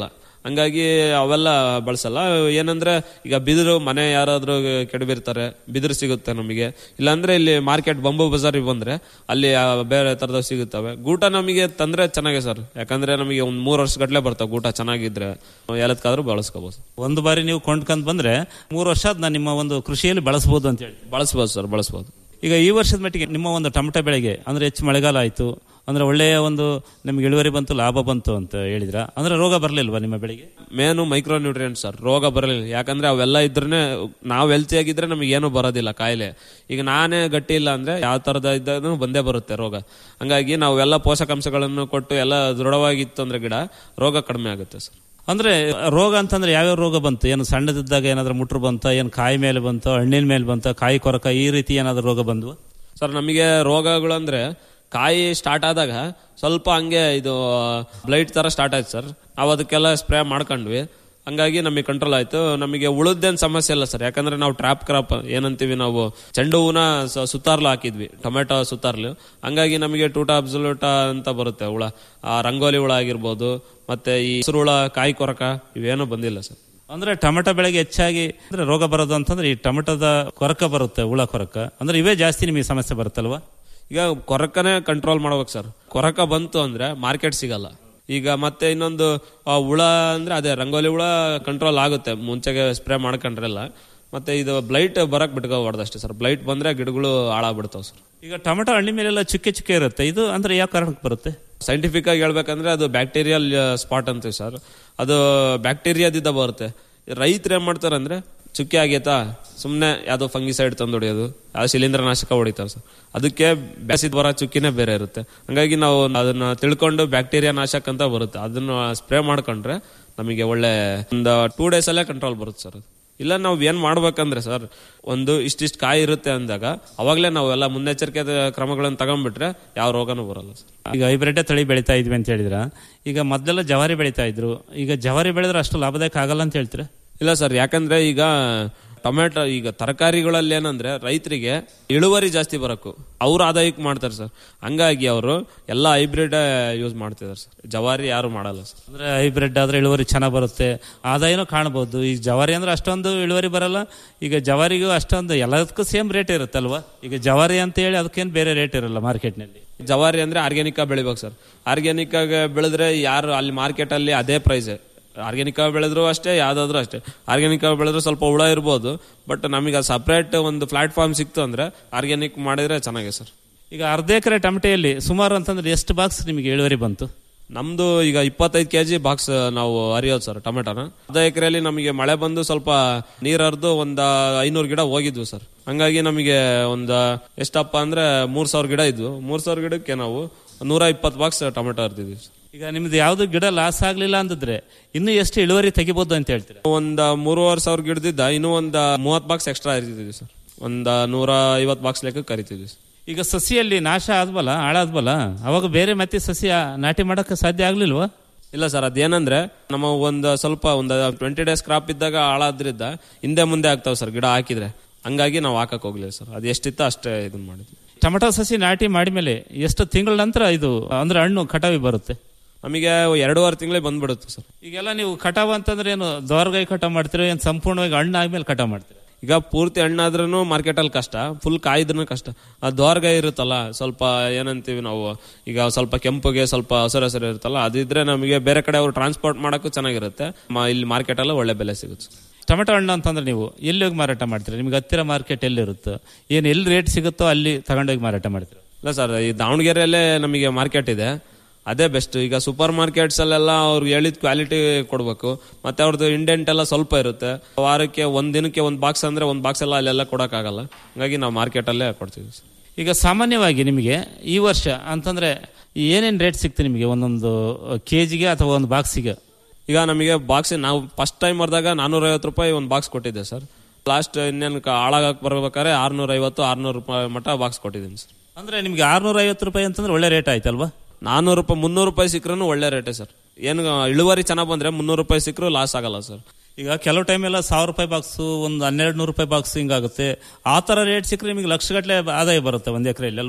ಹಂಗಾಗಿ ಅವೆಲ್ಲ ಬಳಸಲ್ಲ ಏನಂದ್ರೆ ಈಗ ಬಿದಿರು ಮನೆ ಯಾರಾದ್ರೂ ಕೆಡಬಿರ್ತಾರೆ ಬಿದಿರು ಸಿಗುತ್ತೆ ನಮಗೆ ಇಲ್ಲಾಂದ್ರೆ ಇಲ್ಲಿ ಮಾರ್ಕೆಟ್ ಬಂಬು ಬಜಾರಿಗೆ ಬಂದ್ರೆ ಅಲ್ಲಿ ಆ, ಬೇರೆ ತರದ ಸಿಗುತ್ತವೆ ಗೂಟ ನಮಗೆ ತಂದ್ರೆ ಚೆನ್ನಾಗೆ ಸರ್ ಯಾಕಂದ್ರೆ ನಮಗೆ ಒಂದ್ ಮೂರ್ ವರ್ಷ ಗಟ್ಲೆ ಬರ್ತಾವೆ ಗೂಟ ಚೆನ್ನಾಗಿದ್ರೆ ಎಲ್ಲದಕ್ಕಾದ್ರೂ ಬಳಸ್ಕೋಬಹುದು ಒಂದು ಬಾರಿ ನೀವು ಕೊಂಡ್ಕೊಂಡ್ ಬಂದ್ರೆ ಮೂರು ವರ್ಷ ಅದನ್ನ ನಿಮ್ಮ ಒಂದು ಕೃಷಿಯಲ್ಲಿ ಬಳಸಬಹುದು ಅಂತ ಹೇಳಿ ಬಳಸಬಹುದು ಸರ್ ಬಳಸಬಹುದು ಈಗ ಈ ವರ್ಷದ ಮಟ್ಟಿಗೆ ನಿಮ್ಮ ಒಂದು ಟೊಮಟೊ ಬೆಳೆಗೆ ಅಂದ್ರೆ ಹೆಚ್ಚು ಮಳೆಗಾಲ ಆಯ್ತು ಅಂದ್ರೆ ಒಳ್ಳೆಯ ಒಂದು ನಿಮ್ಗೆ ಇಳುವರಿ ಬಂತು ಲಾಭ ಬಂತು ಅಂತ ಹೇಳಿದ್ರ ಅಂದ್ರೆ ರೋಗ ಬರಲಿಲ್ವಾ ನಿಮ್ಮ ಬೆಳೆಗೆ ಮೇನು ಮೈಕ್ರೋ ನ್ಯೂಟ್ರಿಯೆಂಟ್ ಸರ್ ರೋಗ ಬರಲಿಲ್ಲ ಯಾಕಂದ್ರೆ ಅವೆಲ್ಲ ಇದ್ರೆ ನಾವು ಹೆಲ್ತಿ ಆಗಿದ್ರೆ ನಮಗೆ ಏನು ಬರೋದಿಲ್ಲ ಕಾಯಿಲೆ ಈಗ ನಾನೇ ಗಟ್ಟಿ ಇಲ್ಲ ಅಂದ್ರೆ ಯಾವ ತರದ ಇದ್ದರೂ ಬಂದೇ ಬರುತ್ತೆ ರೋಗ ಹಂಗಾಗಿ ನಾವು ಎಲ್ಲ ಪೋಷಕಾಂಶಗಳನ್ನು ಕೊಟ್ಟು ಎಲ್ಲ ದೃಢವಾಗಿತ್ತು ಅಂದ್ರೆ ಗಿಡ ರೋಗ ಕಡಿಮೆ ಆಗುತ್ತೆ ಸರ್ ಅಂದ್ರೆ ರೋಗ ಅಂತಂದ್ರೆ ಯಾವ್ಯಾವ ರೋಗ ಬಂತು ಏನು ಸಣ್ಣದಿದ್ದಾಗ ಏನಾದ್ರೂ ಮುಟ್ರು ಬಂತ ಏನು ಕಾಯಿ ಮೇಲೆ ಬಂತ ಹಣ್ಣಿನ ಮೇಲೆ ಬಂತ ಕಾಯಿ ಕೊರಕ ಈ ರೀತಿ ಏನಾದ್ರೂ ರೋಗ ಬಂದ್ವು ಸರ್ ನಮಗೆ ರೋಗಗಳು ಅಂದ್ರೆ ಕಾಯಿ ಸ್ಟಾರ್ಟ್ ಆದಾಗ ಸ್ವಲ್ಪ ಹಂಗೆ ಇದು ಬ್ಲೈಟ್ ತರ ಸ್ಟಾರ್ಟ್ ಆಯ್ತು ಸರ್ ನಾವು ಅದಕ್ಕೆಲ್ಲ ಸ್ಪ್ರೇ ಮಾಡ್ಕೊಂಡ್ವಿ ಹಂಗಾಗಿ ನಮಗೆ ಕಂಟ್ರೋಲ್ ಆಯ್ತು ನಮಗೆ ಉಳಿದೇನ್ ಸಮಸ್ಯೆ ಇಲ್ಲ ಸರ್ ಯಾಕಂದ್ರೆ ನಾವು ಟ್ರಾಪ್ ಕ್ರಾಪ್ ಏನಂತೀವಿ ನಾವು ಚೆಂಡು ಹೂನ ಸ- ಸುತ್ತಾರ್ಲು ಹಾಕಿದ್ವಿ ಟೊಮೆಟೊ ಸುತ್ತಾರ್ಲು ಹಂಗಾಗಿ ನಮಗೆ ಟೂಟಾ ಅಬ್ಸಲ್ಯೂಟ ಅಂತ ಬರುತ್ತೆ ಹುಳ ಆ ರಂಗೋಲಿ ಹುಳ ಆಗಿರ್ಬೋದು ಮತ್ತೆ ಈ ಹಸಿರು ಹುಳ ಕಾಯಿ ಕೊರಕ ಇವೇನೂ ಬಂದಿಲ್ಲ ಸರ್ ಅಂದ್ರೆ ಟೊಮೆಟೊ ಬೆಳೆಗೆ ಹೆಚ್ಚಾಗಿ ಅಂದ್ರೆ ರೋಗ ಬರೋದು ಅಂತಂದ್ರೆ ಈ ಟೊಮೆಟೊದ ಕೊರಕ ಬರುತ್ತೆ ಹುಳ ಕೊರಕ ಅಂದ್ರೆ ಇವೇ ಜಾಸ್ತಿ ನಿಮಗೆ ಸಮಸ್ಯೆ ಬರುತ್ತಲ್ವಾ ಈಗ ಕೊರಕನೇ ಕಂಟ್ರೋಲ್ ಮಾಡ್ಬೇಕು ಸರ್ ಕೊರಕ ಬಂತು ಅಂದ್ರೆ ಮಾರ್ಕೆಟ್ ಸಿಗಲ್ಲ ಈಗ ಮತ್ತೆ ಇನ್ನೊಂದು ಆ, ಹುಳ ಅಂದ್ರೆ ಅದೇ ರಂಗೋಲಿ ಹುಳ ಕಂಟ್ರೋಲ್ ಆಗುತ್ತೆ ಮುಂಚೆಗೆ ಸ್ಪ್ರೇ ಮಾಡ್ಕೊಂಡ್ರೆಲ್ಲ ಮತ್ತೆ ಇದು ಬ್ಲೈಟ್ ಬರಕ್ ಬಿಟ್ಕೋಬಾರ್ದು ಅಷ್ಟೇ ಸರ್ ಬ್ಲೈಟ್ ಬಂದ್ರೆ ಗಿಡಗಳು ಹಾಳಾಗ್ಬಿಡ್ತಾವ ಸರ್ ಈಗ ಟೊಮೆಟೊ ಹಣ್ಣಿ ಮೇಲೆಲ್ಲ ಚುಕ್ಕೆ ಚುಕ್ಕೆ ಇರುತ್ತೆ ಇದು ಅಂದ್ರೆ ಯಾವ ಕಾರಣಕ್ಕೆ ಬರುತ್ತೆ ಸೈಂಟಿಫಿಕ್ ಆಗಿ ಹೇಳ್ಬೇಕಂದ್ರೆ ಅದು ಬ್ಯಾಕ್ಟೀರಿಯಲ್ ಸ್ಪಾಟ್ ಅಂತೀವಿ ಸರ್ ಅದು ಬ್ಯಾಕ್ಟೀರಿಯಾದಿಂದ ಬರುತ್ತೆ ರೈತರು ಏನ್ ಮಾಡ್ತಾರೆ ಅಂದ್ರೆ ಚುಕ್ಕೆ ಆಗೈತಾ ಸುಮ್ಮನೆ ಯಾವ್ದೋ ಫಂಗಿಸೈಡ್ ತಂದು ಹೊಡೆಯೋದು ಯಾವ ಶಿಲೀಂಧ್ರನಾಶಕ ಹೊಡಿತಾರೆ ಸರ್ ಅದಕ್ಕೆ ಬ್ಯಾಸಿದ್ ಬರೋ ಚುಕ್ಕಿನೇ ಬೇರೆ ಇರುತ್ತೆ ಹಂಗಾಗಿ ನಾವು ಅದನ್ನ ತಿಳ್ಕೊಂಡು ಬ್ಯಾಕ್ಟೀರಿಯಾ ನಾಶಕ ಅಂತ ಬರುತ್ತೆ ಅದನ್ನ ಸ್ಪ್ರೇ ಮಾಡ್ಕೊಂಡ್ರೆ ನಮಗೆ ಒಳ್ಳೆ ಒಂದು ಟೂ ಡೇಸ್ ಅಲ್ಲೇ ಕಂಟ್ರೋಲ್ ಬರುತ್ತೆ ಸರ್ ಅದು ಇಲ್ಲ ನಾವು ಏನ್ ಮಾಡ್ಬೇಕಂದ್ರೆ ಸರ್ ಒಂದು ಇಷ್ಟಿಷ್ಟು ಕಾಯಿ ಇರುತ್ತೆ ಅಂದಾಗ ಅವಾಗಲೇ ನಾವು ಎಲ್ಲ ಮುನ್ನೆಚ್ಚರಿಕೆ ಕ್ರಮಗಳನ್ನು ತಗೊಂಡ್ಬಿಟ್ರೆ ಯಾವ ರೋಗನೂ ಬರಲ್ಲ ಸರ್ ಈಗ ಹೈಬ್ರಿಡ್ ತಳಿ ಬೆಳಿತಾ ಇದ್ವಿ ಅಂತ ಹೇಳಿದ್ರ ಈಗ ಮೊದಲೆಲ್ಲ ಜವಾರಿ ಬೆಳಿತಾ ಇದ್ರು ಈಗ ಜವಾರಿ ಬೆಳೆದ್ರೆ ಅಷ್ಟು ಲಾಭದಾಯಕ ಆಗಲ್ಲ ಅಂತ ಹೇಳ್ತೀರಾ ಇಲ್ಲ ಸರ್ ಯಾಕಂದ್ರೆ ಈಗ ಟೊಮೆಟೊ ಈಗ ತರಕಾರಿಗಳಲ್ಲಿ ಏನಂದ್ರೆ ರೈತರಿಗೆ ಇಳುವರಿ ಜಾಸ್ತಿ ಬರಕು ಅವ್ರ ಆದಾಯಕ್ಕೆ ಮಾಡ್ತಾರೆ ಸರ್ ಹಂಗಾಗಿ ಅವರು ಎಲ್ಲ ಹೈಬ್ರಿಡ್ ಯೂಸ್ ಮಾಡ್ತಿದ್ದಾರೆ ಸರ್ ಜವಾರಿ ಯಾರು ಮಾಡಲ್ಲ ಸರ್ ಅಂದ್ರೆ ಹೈಬ್ರಿಡ್ ಆದ್ರೆ ಇಳುವರಿ ಚೆನ್ನಾಗಿ ಬರುತ್ತೆ ಆದಾಯನೂ ಕಾಣಬಹುದು ಈ ಜವಾರಿ ಅಂದ್ರೆ ಅಷ್ಟೊಂದು ಇಳುವರಿ ಬರಲ್ಲ ಈಗ ಜವಾರಿಗೂ ಅಷ್ಟೊಂದು ಎಲ್ಲದಕ್ಕೂ ಸೇಮ್ ರೇಟ್ ಇರುತ್ತಲ್ವಾ ಈಗ ಜವಾರಿ ಅಂತ ಹೇಳಿ ಅದಕ್ಕೇನು ಬೇರೆ ರೇಟ್ ಇರಲ್ಲ ಮಾರ್ಕೆಟ್ನಲ್ಲಿ ಜವಾರಿ ಅಂದ್ರೆ ಆರ್ಗ್ಯಾನಿಕ್ ಬೆಳಿಬೇಕು ಸರ್ ಆರ್ಗ್ಯಾನಿಕ್ ಆಗಿ ಬೆಳೆದ್ರೆ ಯಾರು ಅಲ್ಲಿ ಮಾರ್ಕೆಟ್ ಅಲ್ಲಿ ಅದೇ ಪ್ರೈಸ್ ಆರ್ಗ್ಯಾನಿಕ್ ಬೆಳೆದ್ರು ಅಷ್ಟೇ ಯಾವ್ದಾದ್ರು ಅಷ್ಟೇ ಆರ್ಗ್ಯಾನಿಕ್ ಬೆಳೆದ್ರೆ ಸ್ವಲ್ಪ ಹುಳ ಇರ್ಬೋದು ಬಟ್ ನಮಗೆ ಸಪ್ರೇಟ್ ಒಂದು ಪ್ಲಾಟ್ಫಾರ್ಮ್ ಸಿಕ್ತು ಅಂದ್ರೆ ಆರ್ಗ್ಯಾನಿಕ್ ಮಾಡಿದ್ರೆ ಚೆನ್ನಾಗಿದೆ ಸರ್ ಈಗ ಅರ್ಧ ಎಕರೆ ಟಮಟೆಯಲ್ಲಿ ಸುಮಾರು ಅಂತಂದ್ರೆ ಎಷ್ಟು ಬಾಕ್ಸ್ ನಿಮಗೆ ಇಳುವರಿ ಬಂತು ನಮ್ದು ಈಗ ಇಪ್ಪತ್ತೈದು ಕೆಜಿ ಬಾಕ್ಸ್ ನಾವು ಅರಿಯೋದು ಸರ್ ಟೊಮೆಟೊನ ಅರ್ಧ ಎಕರೆಯಲ್ಲಿ ನಮಗೆ ಮಳೆ ಬಂದು ಸ್ವಲ್ಪ ನೀರ್ ಹರಿದು ಒಂದ್ ಐನೂರು ಗಿಡ ಹೋಗಿದ್ವು ಸರ್ ಹಂಗಾಗಿ ನಮಗೆ ಒಂದ್ ಎಷ್ಟಪ್ಪ ಅಂದ್ರೆ ಮೂರ್ ಸಾವಿರ ಗಿಡ ಇದ್ವು ಮೂರ್ ಸಾವಿರ ಗಿಡಕ್ಕೆ ನಾವು ನೂರ ಇಪ್ಪತ್ತು ಬಾಕ್ಸ್ ಟೊಮೆಟೊ ಹರಿದಿದ್ವಿ ಈಗ ನಿಮ್ದು ಯಾವ್ದು ಗಿಡ ಲಾಸ್ ಆಗ್ಲಿಲ್ಲ ಅಂದಿದ್ರೆ ಇನ್ನು ಎಷ್ಟು ಇಳುವರಿ ತೆಗಿಬಹುದು ಅಂತ ಹೇಳ್ತೀರಾ ಒಂದ್ ಮೂರುವರೆ ಸಾವಿರ ಗಿಡದಿದ್ದ ಇನ್ನೂ ಒಂದ್ ಮೂವತ್ ಬಾಕ್ಸ್ ಎಕ್ಸ್ಟ್ರಾ ಹರಿತಿದ್ವಿ ಸರ್ ಒಂದ್ ನೂರ ಐವತ್ ಬಾಕ್ಸ್ ಲೆಕ್ಕ ಕರಿತಿದ್ವಿ ಸರ್ ಈಗ ಸಸಿಯಲ್ಲಿ ನಾಶ ಆದ್ವಲ್ಲ ಹಾಳಾದ್ವಲ್ಲ ಅವಾಗ ಬೇರೆ ಮತ್ತೆ ಸಸಿ ನಾಟಿ ಮಾಡಕ್ಕೆ ಸಾಧ್ಯ ಆಗ್ಲಿಲ್ವಾ ಇಲ್ಲ ಸರ್ ಅದೇನಂದ್ರೆ ನಮ್ಮ ಒಂದು ಸ್ವಲ್ಪ ಒಂದು ಟ್ವೆಂಟಿ ಡೇಸ್ ಕ್ರಾಪ್ ಇದ್ದಾಗ ಹಾಳಾದ್ರಿಂದ ಹಿಂದೆ ಮುಂದೆ ಆಗ್ತಾವ ಸರ್ ಗಿಡ ಹಾಕಿದ್ರೆ ಹಂಗಾಗಿ ನಾವು ಹಾಕಕ್ ಹೋಗ್ಲಿಲ್ಲ ಸರ್ ಅದು ಎಷ್ಟಿತ್ತು ಅಷ್ಟೇ ಇದನ್ನ ಮಾಡಿದ್ವಿ ಟೊಮೆಟೊ ಸಸಿ ನಾಟಿ ಮಾಡಿದ್ಮೇಲೆ ಎಷ್ಟು ತಿಂಗಳ ನಂತರ ಇದು ಅಂದ್ರೆ ಹಣ್ಣು ಕಟಾವಿ ಬರುತ್ತೆ ನಮಗೆ ಎರಡೂವರೆ ತಿಂಗಳೇ ಬಂದ್ಬಿಡುತ್ತೆ ಸರ್ ಈಗೆಲ್ಲ ನೀವು ಕಟಾವ್ ಅಂತಂದ್ರೆ ಏನು ದೋರ್ಗೈ ಕಟಾವ್ ಮಾಡ್ತೀರಾ ಏನು ಸಂಪೂರ್ಣವಾಗಿ ಹಣ್ಣು ಆದ್ಮೇಲೆ ಕಟಾವ್ ಮಾಡ್ತೀರಾ ಈಗ ಪೂರ್ತಿ ಹಣ್ಣಾದ್ರೂ ಮಾರ್ಕೆಟಲ್ಲಿ ಕಷ್ಟ ಫುಲ್ ಕಾಯ್ದ್ರೂ ಕಷ್ಟ ಆ ದ್ವಾರಗಾಯಿ ಇರುತ್ತಲ್ಲ ಸ್ವಲ್ಪ ಏನಂತೀವಿ ನಾವು ಈಗ ಸ್ವಲ್ಪ ಕೆಂಪುಗೆ ಸ್ವಲ್ಪ ಹಸಿರು ಹಸಿರು ಇರುತ್ತಲ್ಲ ಅದಿದ್ರೆ ನಮಗೆ ಬೇರೆ ಕಡೆ ಅವ್ರು ಟ್ರಾನ್ಸ್ಪೋರ್ಟ್ ಮಾಡೋಕ್ಕೂ ಚೆನ್ನಾಗಿರುತ್ತೆ ಮ- ಇಲ್ಲಿ ಮಾರ್ಕೆಟಲ್ಲಿ ಒಳ್ಳೆ ಬೆಲೆ ಸಿಗುತ್ತೆ ಟೊಮೆಟೊ ಹಣ್ಣು ಅಂತಂದ್ರೆ ನೀವು ಎಲ್ಲಿ ಹೋಗಿ ಮಾರಾಟ ಮಾಡ್ತೀರಾ ನಿಮ್ಗೆ ಹತ್ತಿರ ಮಾರ್ಕೆಟ್ ಎಲ್ಲಿರುತ್ತೋ ಏನು ಎಲ್ಲಿ ರೇಟ್ ಸಿಗುತ್ತೋ ಅಲ್ಲಿ ತಗೊಂಡೋಗಿ ಮಾರಾಟ ಮಾಡ್ತೀರಾ ಇಲ್ಲ ಸರ್ ಈ ದಾವಣಗೆರೆಯಲ್ಲೇ ನಮಗೆ ಮಾರ್ಕೆಟ್ ಇದೆ ಅದೇ ಬೆಸ್ಟ್ ಈಗ ಸೂಪರ್ ಮಾರ್ಕೆಟ್ಸ್ ಅಲ್ಲೆಲ್ಲ ಅವ್ರು ಹೇಳಿದ ಕ್ವಾಲಿಟಿ ಕೊಡಬೇಕು ಮತ್ತೆ ಅವ್ರದ್ದು ಇಂಡೆಂಟ್ ಎಲ್ಲ ಸ್ವಲ್ಪ ಇರುತ್ತೆ ವಾರಕ್ಕೆ ಒಂದ್ ದಿನಕ್ಕೆ ಒಂದ್ ಬಾಕ್ಸ್ ಅಂದ್ರೆ ಒಂದ್ ಬಾಕ್ಸ್ ಎಲ್ಲ ಅಲ್ಲೆಲ್ಲ ಕೊಡಕ್ಕಾಗಲ್ಲ ಹಂಗಾಗಿ ನಾವು ಮಾರ್ಕೆಟ್ ಅಲ್ಲೇ ಕೊಡ್ತೀವಿ ಸರ್. ಈಗ ಸಾಮಾನ್ಯವಾಗಿ ನಿಮಗೆ ಈ ವರ್ಷ ಅಂತಂದ್ರೆ ಏನೇನು ರೇಟ್ ಸಿಕ್ತು ನಿಮಗೆ ಒಂದೊಂದು ಕೆಜಿಗೆ ಅಥವಾ ಒಂದು ಬಾಕ್ಸಿಗೆ ಈಗ ನಮಗೆ ಬಾಕ್ಸ್ ನಾವು ಫಸ್ಟ್ ಟೈಮ್ ಬರ್ದಾಗ ನಾನೂರ ಐವತ್ತು ರೂಪಾಯಿ ಒಂದು ಬಾಕ್ಸ್ ಕೊಟ್ಟಿದ್ದೆ ಸರ್ ಲಾಸ್ಟ್ ಇನ್ನೇನು ಹಾಳಾಗಕ್ ಬರ್ಬೇಕಾದ್ರೆ ಆರ್ನೂರ ಐವತ್ತು ಆರ್ನೂರು ರೂಪಾಯಿ ಮಟ್ಟ ಬಾಕ್ಸ್ ಕೊಟ್ಟಿದ್ದೀನಿ ಸರ್ ಅಂದ್ರೆ ನಿಮ್ಗೆ ಆರ್ನೂರ ಐವತ್ತು ರೂಪಾಯಿ ಅಂತಂದ್ರೆ ಒಳ್ಳೆ ರೇಟ್ ಆಯ್ತಲ್ವಾ ನಾನೂರು ರೂಪಾಯಿ ಮುನ್ನೂರು ರೂಪಾಯಿ ಸಿಕ್ಕರೂ ಒಳ್ಳೆ ರೇಟೇ ಸರ್ ಏನು ಇಳುವರಿ ಚೆನ್ನಾಗಿ ಬಂದ್ರೆ ಮುನ್ನೂರು ರೂಪಾಯಿ ಸಿಕ್ಕರೂ ಲಾಸ್ ಆಗಲ್ಲ ಸರ್ ಈಗ ಕೆಲವು ಟೈಮ್ ಎಲ್ಲ ಸಾವಿರ ರೂಪಾಯಿ ಬಾಕ್ಸು ಒಂದು ಹನ್ನೆರಡು ನೂರು ರೂಪಾಯಿ ಬಾಕ್ಸ್ ಹಿಂಗಾಗುತ್ತೆ ಆ ಥರ ರೇಟ್ ಸಿಕ್ಕರೆ ನಿಮಗೆ ಲಕ್ಷಗಟ್ಟಲೆ ಆದಾಯ ಬರುತ್ತೆ ಒಂದು ಎಕರೆಯಲ್ಲಿ ಅಲ್ವಾ